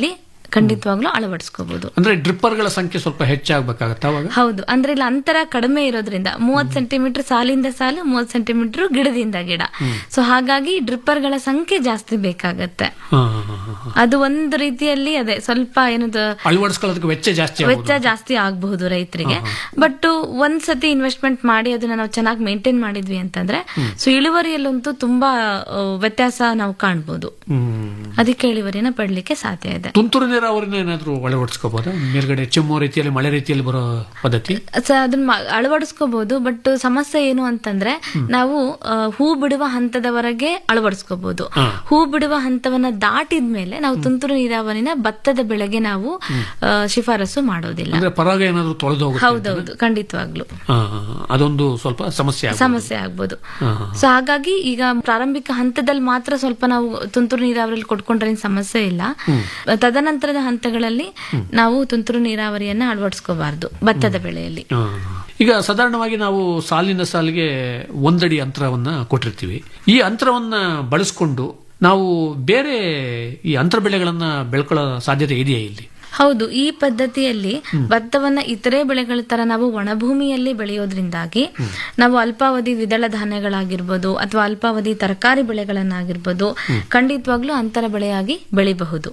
ಖಂಡಿತವಾಗ್ಲೂ ಅಳವಡಿಸ್ಕೋಬಹುದು ಅಂದ್ರೆ ಡ್ರಿಪ್ಪರ್ಗಳ ಸಂಖ್ಯೆ ಸ್ವಲ್ಪ ಹೆಚ್ಚಾಗಬೇಕಾಗತ್ತ ಅವಾಗ ಹೌದು ಅಂದ್ರೆ ಇಲ್ಲಿ ಅಂತರ ಕಡಿಮೆ ಇರೋದ್ರಿಂದ ಮೂವತ್ ಸೆಂಟಿಮೀಟರ್ ಸಾಲಿಂದ ಸಾಲು ಮೂವತ್ ಸೆಂಟಿಮೀಟರ್ ಗಿಡದಿಂದ ಗಿಡ ಸೊ ಹಾಗಾಗಿ ಡ್ರಿಪ್ಪರ್ಗಳ ಸಂಖ್ಯೆ ಜಾಸ್ತಿ ಬೇಕಾಗತ್ತೆ ಹಾ, ಹಾ, ಹಾ, ಹಾ. ಅದು ಒಂದು ರೀತಿಯಲ್ಲಿ ಅದೇ ಸ್ವಲ್ಪ ಏನದು ಅಳವಡಿಸ್ಕೊಳ್ಳೋದಕ್ಕೆ ವೆಚ್ಚ ಜಾಸ್ತಿ ಆಗೋದು. ವೆಚ್ಚ ಜಾಸ್ತಿ ಆಗಬಹುದು ರೈತರಿಗೆ ಬಟ್ ಒಂದ್ ಸತಿ ಇನ್ವೆಸ್ಟ್ಮೆಂಟ್ ಮಾಡಿ ಅದನ್ನ ನಾವು ಚೆನ್ನಾಗಿ ಮೇಂಟೈನ್ ಮಾಡಿದ್ವಿ ಅಂತಂದ್ರೆ ಸೊ ಇಳುವರಿಯಲ್ಲಂತೂ ತುಂಬಾ ಆ, ವ್ಯತ್ಯಾಸ ನಾವು ಕಾಣ್ಬೋದು ಹ್ಮ್. ಅದಕ್ಕೆ ಇಳುವರಿನ ಪಡ್ಲಿಕ್ಕೆ ಸಾಧ್ಯ ಇದೆ ತುಂತುರು ನೀರಾವರಿನ ಏನಾದ್ರು ಅಳವಡಿಸ್ಕೋಬಹುದಾ ಮೇಲ್ಗಡೆ ಚಿಮ್ಮೋ ರೀತಿಯಲ್ಲಿ ಮಳೆ ರೀತಿಯಲ್ಲಿ ಬರೋ ಪದ್ಧತಿ ಸೊ ಅದನ್ನ ಮ- ಅಳವಡಿಸ್ಕೋಬಹುದು ಬಟ್ ಸಮಸ್ಯೆ ಏನು ಅಂತಂದ್ರೆ ನಾವು ಆ, ಹೂ ಬಿಡುವ ಹಂತದವರೆಗೆ ಅಳವಡಿಸ್ಕೋಬಹುದು ಹಾ. ಹೂ ಬಿಡುವ ಹಂತವನ್ನ ದಾಟಿದ್ಮೇಲೆ ನಾವು ತುಂತುರು ನೀರಾವರಿನ ಭತ್ತದ ಬೆಳೆಗೆ ನಾವು ಆ, ಶಿಫಾರಸು ಮಾಡೋದಿಲ್ಲ ಅಂದ್ರೆ ಪರಾಗ ಏನಾದ್ರು ತೊಳೆದು ಹೋಗುತ್ತೆ ಹೌದೌದು ಖಂಡಿತವಾಗ್ಲು ಹಾ, ಹಾ, ಹಾ. ಅದೊಂದು ಸ್ವಲ್ಪ ಸಮಸ್ಯೆ ಆಗ್ಬೋದು. ಸಮಸ್ಯೆ ಆಗ್ಬೋದು ಹಾ, ಹಾ. ಸೊ ಹಾಗಾಗಿ ಈಗ ಪ್ರಾರಂಭಿಕ ಹಂತದಲ್ಲಿ ಮಾತ್ರ ಸ್ವಲ್ಪ ನಾವು ತುಂತುರು ನೀರಾವರಿಯಲ್ಲಿ ಕೊಟ್ಕೊಂಡ್ರೆ ಏನ್ ಸಮಸ್ಯೆ ಇಲ್ಲ ಹ್ಮ್. ತದನಂತರದ ಹಂತಗಳಲ್ಲಿ ನಾವು ತುಂತುರು ನೀರಾವರಿಯನ್ನ ಅಳವಡಿಸ್ಕೋಬಾರ್ದು ಭತ್ತದ ಬೆಳೆಯಲ್ಲಿ ಹಾ. ಈಗ ಸಾಧಾರಣವಾಗಿ ನಾವು ಸಾಲಿನ ಸಾಲಿಗೆ ಒಂದಡಿ ಅಂತರವನ್ನ ಕೊಟ್ಟಿರ್ತೀವಿ ಈ ಅಂತರವನ್ನ ಬಳಸ್ಕೊಂಡು ನಾವು ಬೇರೆ ಈ ಅಂತರ ಬೆಳೆಗಳನ್ನ ಬೆಳ್ಕೊಳ್ಳೋ ಸಾಧ್ಯತೆ ಇದೆಯಾ ಇಲ್ಲಿ ಹೌದು ಈ ಪದ್ಧತಿಯಲ್ಲಿ ಭತ್ತವನ್ನ ಇತರೆ ಬೆಳೆಗಳ ತರ ನಾವು ಒಣಭೂಮಿಯಲ್ಲಿ ಬೆಳೆಯೋದ್ರಿಂದಾಗಿ ನಾವು ಅಲ್ಪಾವಧಿ ದ್ವಿದಳ ಧಾನ್ಯಗಳಾಗಿರ್ಬೋದು ಅಥವಾ ಅಲ್ಪಾವಧಿ ತರಕಾರಿ ಬೆಳೆಗಳನ್ನಾಗಿರ್ಬೋದು ಖಂಡಿತವಾಗ್ಲೂ ಅಂತರ ಬೆಳೆಯಾಗಿ ಬೆಳಿಬಹುದು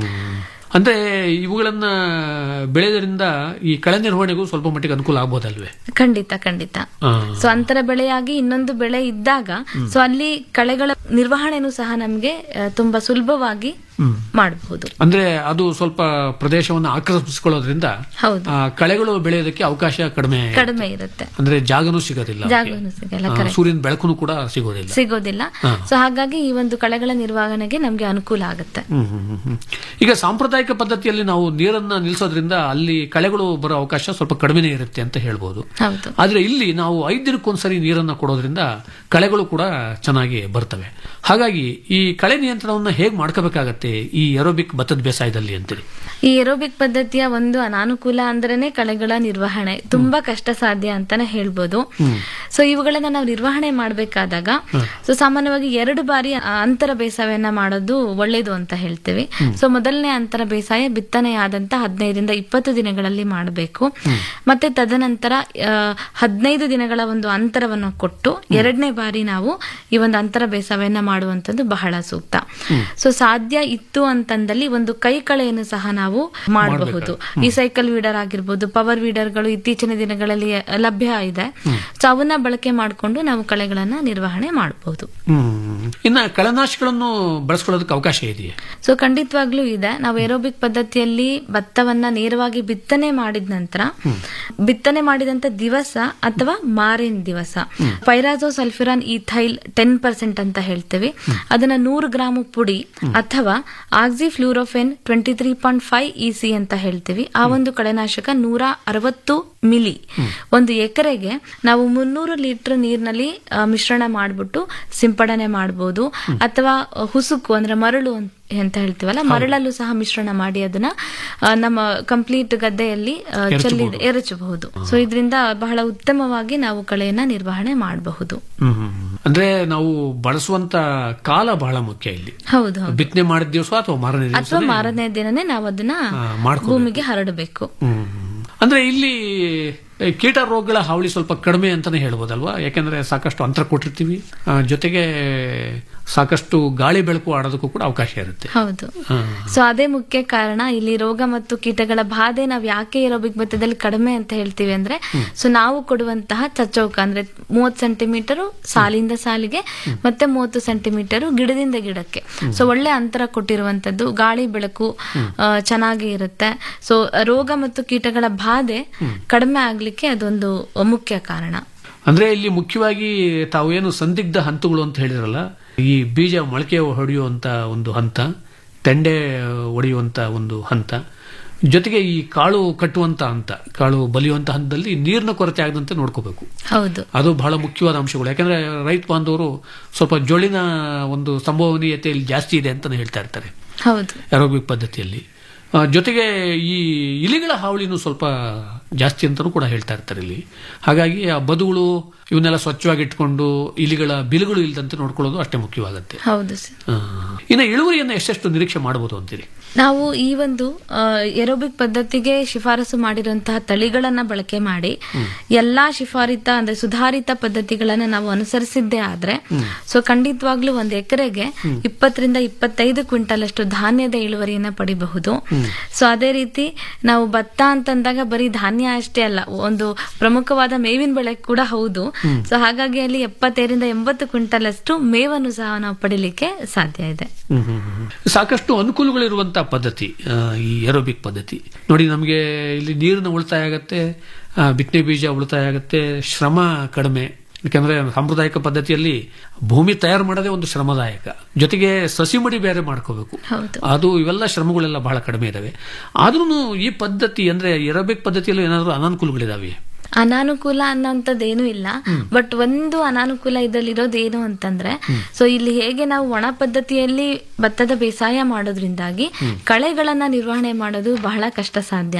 ಅಂದ್ರೆ ಇವುಗಳನ್ನ ಬೆಳೆಯೋದ್ರಿಂದ ಈ ಕಳೆ ನಿರ್ವಹಣೆಗೂ ಸ್ವಲ್ಪ ಮಟ್ಟಿಗೆ ಅನುಕೂಲ ಆಗ್ಬೋದಲ್ವೇ ಖಂಡಿತ ಖಂಡಿತ ಹಾ. ಸೊ ಅಂತರ ಬೆಳೆಯಾಗಿ ಇನ್ನೊಂದು ಬೆಳೆ ಇದ್ದಾಗ ಸೊ ಅಲ್ಲಿ ಕಳೆಗಳ ನಿರ್ವಹಣೆನೂ ಸಹ ನಮ್ಗೆ ಆ, ತುಂಬಾ ಸುಲಭವಾಗಿ ಹ್ಮ್. ಮಾಡಬಹುದು ಅಂದ್ರೆ ಅದು ಸ್ವಲ್ಪ ಪ್ರದೇಶವನ್ನು ಆಕ್ರಮಿಸಿಕೊಳ್ಳೋದ್ರಿಂದ ಹೌದು ಆ, ಕಳೆಗಳು ಬೆಳೆಯೋದಕ್ಕೆ ಅವಕಾಶ ಕಡಿಮೆ ಕಡಿಮೆ ಇರುತ್ತೆ ಅಂದ್ರೆ ಜಾಗನೂ ಸಿಗೋದಿಲ್ಲ ಅದಕ್ಕೆ. ಜಾಗನೂ ಸಿಗಲ್ಲ ಆ, ಕರೆಕ್ಟ್ ಸೂರ್ಯನ ಬೆಳಕು ಕೂಡ ಸಿಗೋದಿಲ್ಲ ಸಿಗೋದಿಲ್ಲ ಹಾ. ಸೊ ಹಾಗಾಗಿ ಈ ಒಂದು ಕಳೆಗಳ ನಿರ್ವಹಣೆಗೆ ನಮ್ಗೆ ಅನುಕೂಲ ಆಗುತ್ತೆ ಹ್ಮ್, ಹ್ಮ್, ಹ್ಮ್, ಹ್ಮ್. ಈಗ ಸಾಂಪ್ರದಾಯಿಕ ಪದ್ಧತಿಯಲ್ಲಿ ನಾವು ನೀರನ್ನ ನಿಲ್ಲಿಸೋದ್ರಿಂದ ಅಲ್ಲಿ ಕಳೆಗಳು ಬರೋ ಅವಕಾಶ ಸ್ವಲ್ಪ ಕಡಿಮೆನೇ ಇರುತ್ತೆ ಅಂತ ಹೇಳ್ಬೋದು ಹೌದು ಆದ್ರೆ ಇಲ್ಲಿ ನಾವು ಐದು ದಿನಕ್ಕೊಂದ್ಸರಿ ನೀರನ್ನ ಕೊಡೋದ್ರಿಂದ ಕಳೆಗಳು ಕೂಡ ಚೆನ್ನಾಗಿ ಬರ್ತವೆ ಹಾಗಾಗಿ ಈ ಕಳೆ ನಿಯಂತ್ರಣವನ್ನ ಹೇಗ್ ಮಾಡ್ಕೋಬೇಕಾಗತ್ತೆ ಈ ಏರೋಬಿಕ್ ಭತ್ತದ ಬೇಸಾಯದಲ್ಲಿ ಅಂತೇಳಿ ಈ ಏರೋಬಿಕ್ ಪದ್ಧತಿಯ ಒಂದು ಅನಾನುಕೂಲ ಅಂದ್ರೇನೆ ಕಳೆಗಳ ನಿರ್ವಹಣೆ ತುಂಬಾ ಕಷ್ಟ ಸಾಧ್ಯ ಅಂತಾನೆ ಹೇಳ್ಬೋದು ಸೊ ಇವುಗಳನ್ನ ನಾವು ನಿರ್ವಹಣೆ ಮಾಡಬೇಕಾದಾಗ ಸೊ ಸಾಮಾನ್ಯವಾಗಿ ಎರಡು ಬಾರಿ ಆ ಅಂತರ ಬೇಸಾಯವನ್ನ ಮಾಡೋದು ಒಳ್ಳೇದು ಅಂತ ಹೇಳ್ತೀವಿ ಸೊ ಮೊದಲನೇ ಅಂತರ ಬೇಸಾಯ ಬಿತ್ತನೆಯಾದಂತ ಹದಿನೈದರಿಂದ ಇಪ್ಪತ್ತು ದಿನಗಳಲ್ಲಿ ಮಾಡಬೇಕು ಮತ್ತೆ ತದನಂತರ ಆ, ಹದಿನೈದು ದಿನಗಳ ಒಂದು ಅಂತರವನ್ನು ಕೊಟ್ಟು ಎರಡನೇ ಬಾರಿ ನಾವು ಈ ಒಂದು ಅಂತರ ಬೇಸಾಯವನ್ನ ಮಾಡುವಂತದ್ದು ಬಹಳ ಸೂಕ್ತ ಸೊ ಸಾಧ್ಯ ಇತ್ತು ಅಂತಂದಲ್ಲಿ ಒಂದು ಕೈ ಕಳೆಯನ್ನು ಸಹ ನಾವು ಮಾಡಬಹುದು ಈ ಸೈಕಲ್ ವೀಡರ್ ಆಗಿರ್ಬೋದು ಪವರ್ ವೀಡರ್ಗಳು ಇತ್ತೀಚಿನ ದಿನಗಳಲ್ಲಿ ಲಭ್ಯ ಇದೆ ಸೊ ಅವನ್ನ ಬಳಕೆ ಮಾಡಿಕೊಂಡು ನಾವು ಕಳೆಗಳನ್ನ ನಿರ್ವಹಣೆ ಮಾಡಬಹುದು ಹ್ಮ್ ಇನ್ನ ಕಳೆನಾಶಗಳನ್ನು ಬಳಸ್ಕೊಳ್ಳೋದಕ್ಕೆ ಅವಕಾಶ ಇದೆಯೇ ಸೊ ಖಂಡಿತವಾಗ್ಲೂ ಇದೆ ನಾವು ಏರೋಬಿಕ್ ಪದ್ಧತಿಯಲ್ಲಿ ಭತ್ತವನ್ನ ನೇರವಾಗಿ ಬಿತ್ತನೆ ಮಾಡಿದ ನಂತರ ಬಿತ್ತನೆ ಮಾಡಿದಂತ ದಿವಸ ಅಥವಾ ಮಾರಿನ ದಿವಸ pyrazosulfuron ethyl ten percent ಅಂತ ಹೇಳ್ತೇವೆ ಅದನ್ನ ನೂರು ಗ್ರಾಮ್ ಪುಡಿ ಅಥವಾ oxyfluorfen twenty three point five EC ಅಂತ ಹೇಳ್ತೀವಿ ಆ ಒಂದು ಕಳೆನಾಶಕ ನೂರ ಅರವತ್ತು ಮಿಲಿ ಒಂದು ಎಕರೆಗೆ ನಾವು ಮುನ್ನೂರು ಲೀಟರ್ ನೀರಿನಲ್ಲಿ ಆ, ಮಿಶ್ರಣ ಮಾಡ್ಬಿಟ್ಟು ಸಿಂಪಡಣೆ ಮಾಡಬಹುದು ಅಥವಾ ಹುಸುಕು ಅಂದ್ರೆ ಮರಳು ಅಂತ ಅಂತ ಹೇಳ್ತೀವಲ್ಲ ಮರಳಲ್ಲೂ ಸಹ ಮಿಶ್ರಣ ಮಾಡಿ ಅದನ್ನ ಆ, ನಮ್ಮ ಕಂಪ್ಲೀಟ್ ಗದ್ದೆಯಲ್ಲಿ ಆ, ಚೆಲ್ಲಿ ಎರಚಬಹುದು. ಎರಚಬಹುದು ಸೊ ಇದರಿಂದ ಬಹಳ ಉತ್ತಮವಾಗಿ ನಾವು ಕಳೆಯನ್ನ ನಿರ್ವಹಣೆ ಮಾಡಬಹುದು ಅಂದ್ರೆ ನಾವು ಬಳಸುವಂತ ಕಾಲ ಬಹಳ ಮುಖ್ಯ ಇಲ್ಲಿ ಹೌದು ಹೌದು ಬಿತ್ತನೆ ಮಾಡಿದ ದಿವಸ ಅಥವಾ ಮಾರನೇ ಅಥವಾ ದಿವಸ ಮಾರನೇ ದಿನನೇ ನಾವು ಅದನ್ನ ಆ, ಮಾಡ್ಕೋಬೇಕು. ಭೂಮಿಗೆ ಹರಡಬೇಕು ಅಂದ್ರೆ ಇಲ್ಲಿ ಏ, ಕೀಟ ರೋಗಗಳ ಹಾವಳಿ ಸ್ವಲ್ಪ ಕಡಿಮೆ ಅಂತಾನೆ ಹೇಳ್ಬೋದಲ್ವಾ ಯಾಕೆಂದ್ರೆ ಸಾಕಷ್ಟು ಅಂತರ ಕೊಟ್ಟಿರ್ತೀವಿ ಆ, ಜೊತೆಗೆ ಸಾಕಷ್ಟು ಗಾಳಿ ಬೆಳಕು ಆಡೋದಕ್ಕೂ ಕೂಡ ಅವಕಾಶ ಇರುತ್ತೆ ಹೌದು ಹಾ. ಸೊ ಅದೇ ಮುಖ್ಯ ಕಾರಣ ಇಲ್ಲಿ ರೋಗ ಮತ್ತು ಕೀಟಗಳ ಬಾಧೆ ನಾವು ಯಾಕೆ ಏರೋಬಿಕ್ ಭತ್ತದಲ್ಲಿ ಕಡಿಮೆ ಅಂತ ಹೇಳ್ತೀವಿ ಅಂದ್ರೆ ಸೊ ನಾವು ಕೊಡುವಂತಹ ಚಚ್ಚೌಕ ಅಂದ್ರೆ ಮೂವತ್ತು ಸೆಂಟಿಮೀಟರ್ ಸಾಲಿಂದ ಸಾಲಿಗೆ ಮತ್ತೆ ಮೂವತ್ತು ಸೆಂಟಿಮೀಟರ್ ಗಿಡದಿಂದ ಗಿಡಕ್ಕೆ ಸೊ ಒಳ್ಳೆ ಅಂತರ ಕೊಟ್ಟಿರುವಂತದ್ದು ಗಾಳಿ ಬೆಳಕು ಆ, ಚೆನ್ನಾಗಿ ಇರುತ್ತೆ ಸೊ ರೋಗ ಮತ್ತು ಕೀಟಗಳ ಬಾಧೆ ಕಡಿಮೆ ಆಗ್ಲಿಕ್ಕೆ ಅದೊಂದು ಮುಖ್ಯ ಕಾರಣ ಅಂದ್ರೆ ಇಲ್ಲಿ ಮುಖ್ಯವಾಗಿ ತಾವು ಏನು ಸಂದಿಗ್ಧ ಹಂತಗಳು ಅಂತ ಹೇಳಿದ್ರಲ್ಲ ಈ ಬೀಜ ಮೊಳಕೆ ಹೊಡೆಯುವಂತ ಒಂದು ಹಂತ ತೆಂಡೆ ಒಡೆಯುವಂತ ಒಂದು ಹಂತ ಜೊತೆಗೆ ಈ ಕಾಳು ಕಟ್ಟುವಂತ ಹಂತ ಕಾಳು ಬಲಿಯುವಂತ ಹಂತದಲ್ಲಿ ನೀರಿನ ಕೊರತೆ ಆಗದಂತೆ ನೋಡ್ಕೋಬೇಕು ಹೌದು ಅದು ಬಹಳ ಮುಖ್ಯವಾದ ಅಂಶಗಳು ಯಾಕಂದ್ರೆ ರೈತ ಬಾಂಧವರು ಸ್ವಲ್ಪ ಜೋಳಿನ ಒಂದು ಸಂಭವನೀಯತೆ ಇಲ್ಲಿ ಜಾಸ್ತಿ ಇದೆ ಅಂತಾನೆ ಹೇಳ್ತಾ ಇರ್ತಾರೆ ಹೌದು ಏರೋಬಿಕ್ ಪದ್ಧತಿಯಲ್ಲಿ ಆ, ಜೊತೆಗೆ ಈ ಇಲಿಗಳ ಹಾವಳಿನೂ ಸ್ವಲ್ಪ ಜಾಸ್ತಿ ಅಂತಲೂ ಕೂಡ ಹೇಳ್ತಾ ಇರ್ತಾರೆ ಇಲ್ಲಿ ಹಾಗಾಗಿ ಆ ಬದುಗಳು ಇವನ್ನೆಲ್ಲ ಸ್ವಚ್ಛವಾಗಿ ಇಟ್ಕೊಂಡು ಇಲಿಗಳ ಬಿಲುಗಳು ಇಲ್ಲದಂತೆ ನೋಡ್ಕೊಳ್ಳೋದು ಅಷ್ಟೇ ಮುಖ್ಯವಾಗುತ್ತೆ ಹೌದು ಸರ್ ಆ, ಇನ್ನು ಇಳುವರಿಯನ್ನು ಎಷ್ಟೆಷ್ಟು ನಿರೀಕ್ಷೆ ಮಾಡಬಹುದು ಅಂತೀರಿ ನಾವು ಈ ಒಂದು ಎರೋಬಿಕ್ ಪದ್ಧತಿಗೆ ಶಿಫಾರಸು ಮಾಡಿರುವಂತಹ ತಳಿಗಳನ್ನ ಬಳಕೆ ಮಾಡಿ ಎಲ್ಲಾ ಶಿಫಾರಿತ ಅಂದ್ರೆ ಸುಧಾರಿತ ಪದ್ಧತಿಗಳನ್ನ ನಾವು ಅನುಸರಿಸಿದ್ದೇ ಆದ್ರೆ ಸೊ ಖಂಡಿತವಾಗ್ಲೂ ಒಂದು ಎಕರೆಗೆ ಇಪ್ಪತ್ತರಿಂದ ಇಪ್ಪತ್ತೈದು ಕ್ವಿಂಟಲ್ ಅಷ್ಟು ಧಾನ್ಯದ ಇಳುವರಿಯನ್ನ ಪಡಿಬಹುದು ಸೊ ಅದೇ ರೀತಿ ನಾವು ಭತ್ತ ಅಂತಂದಾಗ ಬರೀ ಧಾನ್ಯ ಅಷ್ಟೇ ಅಲ್ಲ ಒಂದು ಪ್ರಮುಖವಾದ ಮೇವಿನ ಬೆಳೆ ಕೂಡ ಹೌದು ಸೊ ಹಾಗಾಗಿ ಅಲ್ಲಿ ಎಪ್ಪತ್ತೈದರಿಂದ ಎಂಬತ್ತು ಕ್ವಿಂಟಲ್ ಅಷ್ಟು ಮೇವನ್ನು ಸಹ ನಾವು ಪಡಿಲಿಕ್ಕೆ ಸಾಧ್ಯ ಇದೆ ಹ್ಮ್, ಹ್ಮ್, ಹ್ಮ್. ಸಾಕಷ್ಟು ಅನುಕೂಲಗಳಿರುವಂತಹ ಪದ್ಧತಿ ಆ, ಈ ಏರೋಬಿಕ್ ಪದ್ಧತಿ ನೋಡಿ ನಮಗೆ ಇಲ್ಲಿ ನೀರಿನ ಉಳಿತಾಯ ಆಗತ್ತೆ ಆ, ಬಿತ್ತನೆ ಬೀಜ ಉಳಿತಾಯ ಆಗತ್ತೆ ಶ್ರಮ ಕಡಿಮೆ ಯಾಕಂದ್ರೆ ಸಾಂಪ್ರದಾಯಿಕ ಪದ್ಧತಿಯಲ್ಲಿ ಭೂಮಿ ತಯಾರು ಮಾಡೋದೇ ಒಂದು ಶ್ರಮದಾಯಕ ಜೊತೆಗೆ ಸಸಿ ಮಡಿ ಬೇರೆ ಮಾಡ್ಕೋಬೇಕು ಹೌದು ಅದು ಇವೆಲ್ಲ ಶ್ರಮಗಳೆಲ್ಲ ಬಹಳ ಕಡಿಮೆ ಇದಾವೆ ಆದ್ರೂ ಈ ಪದ್ಧತಿ ಅಂದ್ರೆ ಏರೋಬಿಕ್ ಪದ್ಧತಿಯಲ್ಲಿ ಏನಾದರೂ ಅನಾನುಕೂಲಗಳಿದಾವೆ ಅನಾನುಕೂಲ ಅನ್ನೋಂಥದ್ದು ಏನೂ ಇಲ್ಲ ಬಟ್ ಒಂದು ಅನಾನುಕೂಲ ಇದರಲ್ಲಿ ಇರೋದು ಏನು ಅಂತಂದ್ರೆ ಸೊ ಇಲ್ಲಿ ಹೇಗೆ ನಾವು ಒಣ ಪದ್ಧತಿಯಲ್ಲಿ ಭತ್ತದ ಬೇಸಾಯ ಮಾಡೋದ್ರಿಂದಾಗಿ ಕಳೆಗಳನ್ನ ನಿರ್ವಹಣೆ ಮಾಡೋದು ಬಹಳ ಕಷ್ಟ ಸಾಧ್ಯ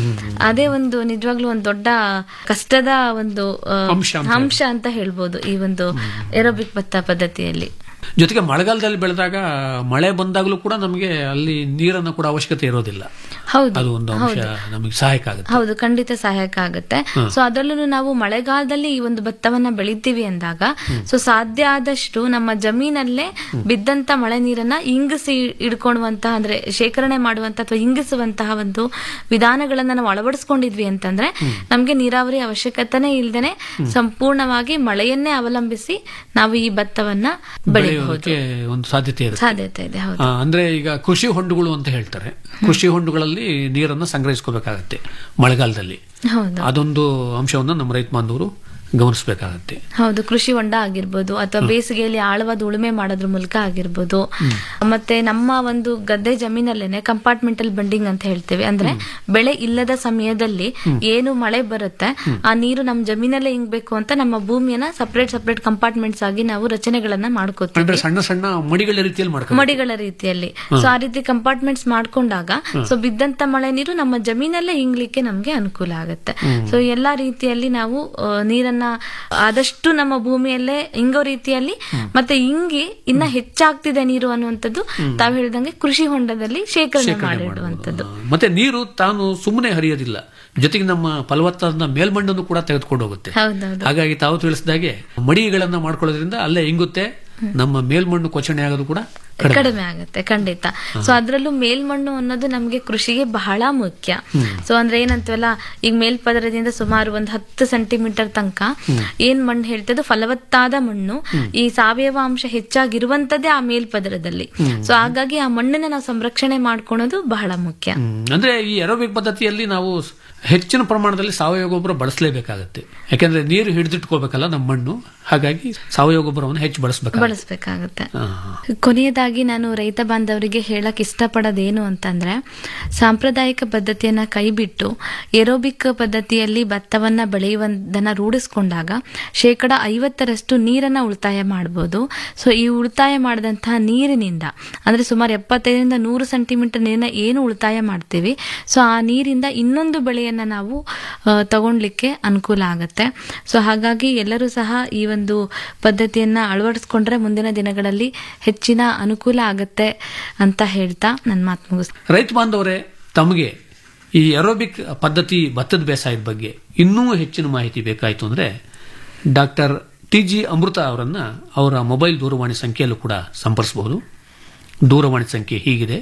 ಅದೇ ಒಂದು ನಿಜವಾಗ್ಲೂ ಒಂದು ದೊಡ್ಡ ಕಷ್ಟದ ಒಂದು ಆ, ಅಂಶ ಅಂತ ಅಂಶ ಅಂತ ಹೇಳ್ಬೋದು ಈ ಒಂದು ಏರೋಬಿಕ್ ಭತ್ತ ಪದ್ಧತಿಯಲ್ಲಿ ಜೊತೆಗೆ ಮಳೆಗಾಲದಲ್ಲಿ ಬೆಳೆದಾಗ ಮಳೆ ಬಂದಾಗಲೂ ಕೂಡ ನಮಗೆ ಅಲ್ಲಿ ನೀರನ್ನು ಕೂಡ ಅವಶ್ಯಕತೆ ಇರೋದಿಲ್ಲ ಹೌದು ಅದು ಒಂದು ಅಂಶ ಹೌದು. ನಮಗೆ ಸಹಾಯಕ ಆಗುತ್ತೆ ಹೌದು ಖಂಡಿತ ಸಹಾಯಕ ಆಗುತ್ತೆ ಹ. ಸೊ ಅದರಲ್ಲೂ ನಾವು ಮಳೆಗಾಲದಲ್ಲಿ ಈ ಒಂದು ಭತ್ತವನ್ನ ಬೆಳಿತೀವಿ ಅಂದಾಗ ಸೊ ಸಾಧ್ಯ ಆದಷ್ಟು ನಮ್ಮ ಜಮೀನಲ್ಲೇ ಬಿದ್ದಂತ ಮಳೆ ನೀರನ್ನ ಇಂಗಿಸಿ ಇಡ್ಕೊಳ್ಳುವಂತಹ ಅಂದ್ರೆ ಶೇಖರಣೆ ಮಾಡುವಂತ ಅಥವಾ ಇಂಗಿಸುವಂತಹ ಒಂದು ವಿಧಾನಗಳನ್ನ ನಾವು ಅಳವಡಿಸ್ಕೊಂಡಿದ್ವಿ ಅಂತಂದ್ರೆ ನಮ್ಗೆ ನೀರಾವರಿ ಅವಶ್ಯಕತೆನೇ ಇಲ್ದೇನೆ ಸಂಪೂರ್ಣವಾಗಿ ಮಳೆಯನ್ನೇ ಅವಲಂಬಿಸಿ ನಾವು ಈ ಭತ್ತವನ್ನ ಬೆಳೆಯಬಹುದು ಬೆಳೆಯೋದಕ್ಕೆ ಒಂದು ಸಾಧ್ಯತೆ ಇರುತ್ತೆ ಸಾಧ್ಯತೆ ಇದೆ ಹೌದು ಆ, ಅಂದ್ರೆ ಈಗ ಕೃಷಿ ಹೊಂಡುಗಳು ಅಂತ ಹೇಳ್ತಾರೆ ಕೃಷಿ ಹೊಂಡುಗಳಲ್ಲಿ ನೀರನ್ನು ಸಂಗ್ರಹಿಸ್ಕೋಬೇಕಾಗತ್ತೆ ಮಳೆಗಾಲದಲ್ಲಿ ಹೌದು ಅದೊಂದು ಅಂಶವನ್ನು ನಮ್ಮ ರೈತ ಬಾಂಧವರು ಗಮನಿಸಬೇಕಾಗತ್ತೆ ಹೌದು ಕೃಷಿ ಹೊಂಡ ಆಗಿರ್ಬೋದು ಅಥವಾ ಬೇಸಿಗೆಯಲ್ಲಿ ಆಳವಾದ ಉಳುಮೆ ಮಾಡೋದ್ರ ಮೂಲಕ ಆಗಿರ್ಬೋದು ಮತ್ತೆ ನಮ್ಮ ಒಂದು ಗದ್ದೆ ಜಮೀನಲ್ಲೇನೆ ಕಂಪಾರ್ಟ್ಮೆಂಟಲ್ ಬಂಡಿಂಗ್ ಅಂತ ಹೇಳ್ತೇವೆ ಅಂದ್ರೆ ಬೆಳೆ ಇಲ್ಲದ ಸಮಯದಲ್ಲಿ ಏನು ಮಳೆ ಬರುತ್ತೆ ಆ ನೀರು ನಮ್ಮ ಜಮೀನಲ್ಲೇ ಹಿಂಗ್ಬೇಕು ಅಂತ ನಮ್ಮ ಭೂಮಿಯನ್ನ ಸಪರೇಟ್ ಸಪರೇಟ್ ಕಂಪಾರ್ಟ್ಮೆಂಟ್ಸ್ ಆಗಿ ನಾವು ರಚನೆಗಳನ್ನ ಮಾಡ್ಕೋತೀವಿ ಅಂದ್ರೆ ಸಣ್ಣ ಸಣ್ಣ ಮಡಿಗಳ ರೀತಿಯಲ್ಲಿ ಮಾಡ್ಕೊಂಡು ಮಡಿಗಳ ರೀತಿಯಲ್ಲಿ ಸೊ ಆ ರೀತಿ ಕಂಪಾರ್ಟ್ಮೆಂಟ್ಸ್ ಮಾಡ್ಕೊಂಡಾಗ ಸೊ ಬಿದ್ದಂತ ಮಳೆ ನೀರು ನಮ್ಮ ಜಮೀನಲ್ಲೇ ಹಿಂಗ್ಲಿಕ್ಕೆ ನಮ್ಗೆ ಅನುಕೂಲ ಆಗುತ್ತೆ ಸೊ ಎಲ್ಲಾ ರೀತಿಯಲ್ಲಿ ನಾವು ಆ, ನೀರನ್ನ ಆದಷ್ಟು ನಮ್ಮ ಭೂಮಿಯಲ್ಲೇ ಹಿಂಗೋ ರೀತಿಯಲ್ಲಿ ಮತ್ತೆ ಹಿಂಗಿ ಇನ್ನ ಹೆಚ್ಚಾಗ್ತಿದೆ ನೀರು ಅನ್ನುವಂಥದ್ದು ತಾವ್ ಹೇಳ್ದಂಗೆ ಕೃಷಿ ಹೊಂಡದಲ್ಲಿ ಶೇಖರಣೆ ಮಾಡಿಡುವಂಥದ್ದು ಮತ್ತೆ ನೀರು ತಾನು ಸುಮ್ಮನೆ ಹರಿಯೋದಿಲ್ಲ ಜೊತೆಗೆ ನಮ್ಮ ಫಲವತ್ತಾದ ಮೇಲ್ಮಣ್ಣನ್ನು ಕೂಡ ತೆಗೆದುಕೊಂಡು ಹೋಗುತ್ತೆ ಹೌದೌದು ಹಾಗಾಗಿ ತಾವು ತಿಳಿಸಿದಾಗೆ ಮಡಿಗಳನ್ನ ಮಾಡ್ಕೊಳ್ಳೋದ್ರಿಂದ ಅಲ್ಲೇ ಇಂಗುತ್ತೆ ನಮ್ಮ ಮೇಲ್ಮಣ್ಣು ಕೊಚ್ಚಣೆ ಆಗೋದು ಕೂಡ ಕಡಿಮೆ ಕಡಿಮೆ ಆಗುತ್ತೆ ಖಂಡಿತ ಸೊ ಅದ್ರಲ್ಲೂ ಮೇಲ್ಮಣ್ಣು ಅನ್ನೋದು ನಮ್ಗೆ ಕೃಷಿಗೆ ಬಹಳ ಮುಖ್ಯ ಸೊ ಅಂದ್ರೆ ಏನಂತೀವಲ್ಲ ಈಗ ಮೇಲ್ಪದರದಿಂದ ಸುಮಾರು ಒಂದು ಹತ್ತು ಸೆಂಟಿಮೀಟರ್ ತನಕ ಏನ್ ಮಣ್ಣು ಹೇಳ್ತದೆ ಫಲವತ್ತಾದ ಮಣ್ಣು ಈ ಸಾವಯವ ಅಂಶ ಹೆಚ್ಚಾಗಿರುವಂತದ್ದೇ ಆ ಮೇಲ್ಪದರದಲ್ಲಿ ಸೊ ಹಾಗಾಗಿ ಆ ಮಣ್ಣನ್ನ ನಾವು ಸಂರಕ್ಷಣೆ ಮಾಡ್ಕೊಳೋದು ಬಹಳ ಮುಖ್ಯ ಹ್ಮ್. ಅಂದ್ರೆ ಈ ಎರೋಬಿಕ್ ಪದ್ಧತಿಯಲ್ಲಿ ನಾವು ಸ್- ಹೆಚ್ಚಿನ ಪ್ರಮಾಣದಲ್ಲಿ ಸಾವಯವ ಗೊಬ್ಬರ ಬಳಸಲೇಬೇಕಾಗತ್ತೆ ಯಾಕಂದ್ರೆ ನೀರು ಹಿಡಿದಿಟ್ಕೋಬೇಕಲ್ಲ ನಮ್ಮ ಮಣ್ಣು ಹಾಗಾಗಿ ಸಾವಯವ ಗೊಬ್ಬರವನ್ನು ಹೆಚ್ಚು ಬಳಸಬೇಕಾಗುತ್ತೆ ಬಳಸಬೇಕಾಗತ್ತೆ ಕೊನೆಯದಾಗಿ ನಾನು ರೈತ ಬಾಂಧವರಿಗೆ ಹೇಳಕ್ ಇಷ್ಟಪಡೋದೇನು ಅಂತಂದ್ರೆ ಸಾಂಪ್ರದಾಯಿಕ ಪದ್ಧತಿಯನ್ನ ಕೈಬಿಟ್ಟು ಏರೋಬಿಕ್ ಪದ್ಧತಿಯಲ್ಲಿ ಭತ್ತವನ್ನ ಬೆಳೆಯುವುದನ್ನ ರೂಢಿಸ್ಕೊಂಡಾಗ ಶೇಕಡ ಐವತ್ತರಷ್ಟು ನೀರನ್ನ ಉಳಿತಾಯ ಮಾಡಬಹುದು ಸೊ ಈ ಉಳಿತಾಯ ಮಾಡಿದಂತಹ ನೀರಿನಿಂದ ಅಂದ್ರೆ ಸುಮಾರು ಎಪ್ಪತ್ತೈದರಿಂದ ನೂರು ಸೆಂಟಿಮೀಟರ್ ನೀರನ್ನ ಏನು ಉಳಿತಾಯ ಮಾಡ್ತೀವಿ ಸೊ ಆ ನೀರಿಂದ ಇನ್ನೊಂದು ಬೆಳೆಯನ್ನ ನಾವು ಆ, ತಗೊಳ್ಲಿಕ್ಕೆ ಅನುಕೂಲ ಆಗುತ್ತೆ ಸೊ ಹಾಗಾಗಿ ಎಲ್ಲರೂ ಸಹ ಈ ಒಂದು ಪದ್ಧತಿಯನ್ನ ಅಳವಡಿಸ್ಕೊಂಡ್ರೆ ಮುಂದಿನ ದಿನಗಳಲ್ಲಿ ಹೆಚ್ಚಿನ ಅನುಕೂಲ ಆಗತ್ತೆ ಅಂತ ಹೇಳ್ತಾ ನನ್ನ ಮಾತು ಮುಗಿಸ್ ರೈತ ಬಾಂಧವರೇ ತಮಗೆ ಈ ಎರೋಬಿಕ್ ಪದ್ಧತಿ ಭತ್ತದ ಬೇಸಾಯದ ಬಗ್ಗೆ ಇನ್ನೂ ಹೆಚ್ಚಿನ ಮಾಹಿತಿ ಬೇಕಾಯಿತು ಅಂದ್ರೆ ಡಾಕ್ಟರ್ ಟಿ ಜಿ ಅಮೃತ ಅವರನ್ನ ಅವರ ಮೊಬೈಲ್ ದೂರವಾಣಿ ಸಂಖ್ಯೆಯಲ್ಲೂ ಕೂಡ ಸಂಪರ್ಸಬಹುದು ದೂರವಾಣಿ ಸಂಖ್ಯೆ ಹೀಗಿದೆ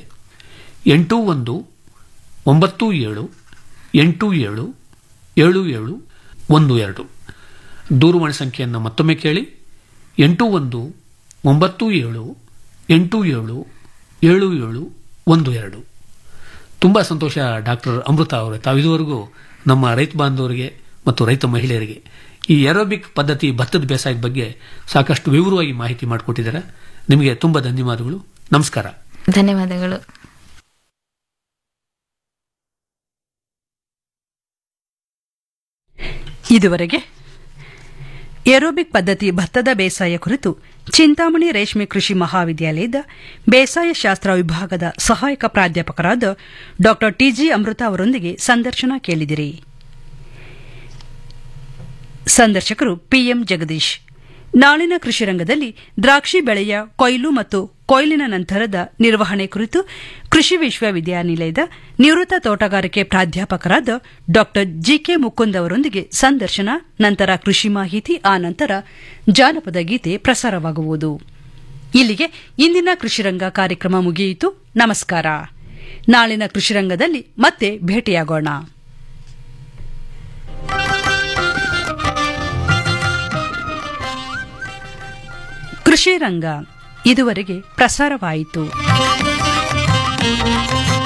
ಎಂಟು ಒಂದು ಒಂಬತ್ತು ಏಳು ಎಂಟು ಏಳು ಏಳು ಏಳು ಒಂದು ಎರಡು ದೂರವಾಣಿ ಸಂಖ್ಯೆಯನ್ನು ಮತ್ತೊಮ್ಮೆ ಕೇಳಿ ಎಂಟು ಒಂದು ಒಂಬತ್ತು ಏಳು ಎಂಟು ಏಳು ಏಳು ಏಳು ಒಂದು ಎರಡು ತುಂಬ ಸಂತೋಷ ಡಾಕ್ಟರ್ ಅಮೃತ ಅವರೇ ತಾವು ಇದುವರೆಗೂ ನಮ್ಮ ರೈತ ಬಾಂಧವರಿಗೆ ಮತ್ತು ರೈತ ಮಹಿಳೆಯರಿಗೆ ಈ ಏರೋಬಿಕ್ ಪದ್ಧತಿ ಭತ್ತದ ಬೇಸಾಯದ ಬಗ್ಗೆ ಸಾಕಷ್ಟು ವಿವರವಾಗಿ ಮಾಹಿತಿ ಮಾಡಿಕೊಟ್ಟಿದ್ದಾರೆ ನಿಮಗೆ ತುಂಬ ಧನ್ಯವಾದಗಳು ನಮಸ್ಕಾರ ಧನ್ಯವಾದಗಳು ಇದುವರೆಗೆ ಏರೋಬಿಕ್ ಪದ್ಧತಿ ಭತ್ತದ ಬೇಸಾಯ ಕುರಿತು ಚಿಂತಾಮಣಿ ರೇಷ್ಮೆ ಕೃಷಿ ಮಹಾವಿದ್ಯಾಲಯದ ಬೇಸಾಯ ಶಾಸ್ತ್ರ ವಿಭಾಗದ ಸಹಾಯಕ ಪ್ರಾಧ್ಯಾಪಕರಾದ ಡಾ ಟಿಜಿ ಅಮೃತ ಅವರೊಂದಿಗೆ ಸಂದರ್ಶನ ಕೇಳಿದಿರಿ ಸಂದರ್ಶಕರು ಪಿಎಂ ಜಗದೀಶ್ ನಾಳಿನ ಕೃಷಿ ರಂಗದಲ್ಲಿ ದ್ರಾಕ್ಷಿ ಬೆಳೆಯ ಕೊಯ್ಲು ಮತ್ತು ಕೊಯ್ಲಿನ ನಂತರದ ನಿರ್ವಹಣೆ ಕುರಿತು ಕೃಷಿ ವಿಶ್ವವಿದ್ಯಾನಿಲಯದ ನಿವೃತ್ತ ತೋಟಗಾರಿಕೆ ಪ್ರಾಧ್ಯಾಪಕರಾದ ಡಾ ಜಿಕೆ ಮುಕುಂದ್ ಅವರೊಂದಿಗೆ ಸಂದರ್ಶನ ನಂತರ ಕೃಷಿ ಮಾಹಿತಿ ಆ ನಂತರ ಜಾನಪದ ಗೀತೆ ಪ್ರಸಾರವಾಗುವುದು ಇಲ್ಲಿಗೆ ಇಂದಿನ ಕೃಷಿರಂಗ ಕಾರ್ಯಕ್ರಮ ಮುಗಿಯಿತು ನಮಸ್ಕಾರ ನಾಳಿನ ಕೃಷಿರಂಗದಲ್ಲಿ ಮತ್ತೆ ಭೇಟಿಯಾಗೋಣ ಕೃಷಿ ರಂಗ ಇದುವರೆಗೆ ಪ್ರಸಾರವಾಯಿತು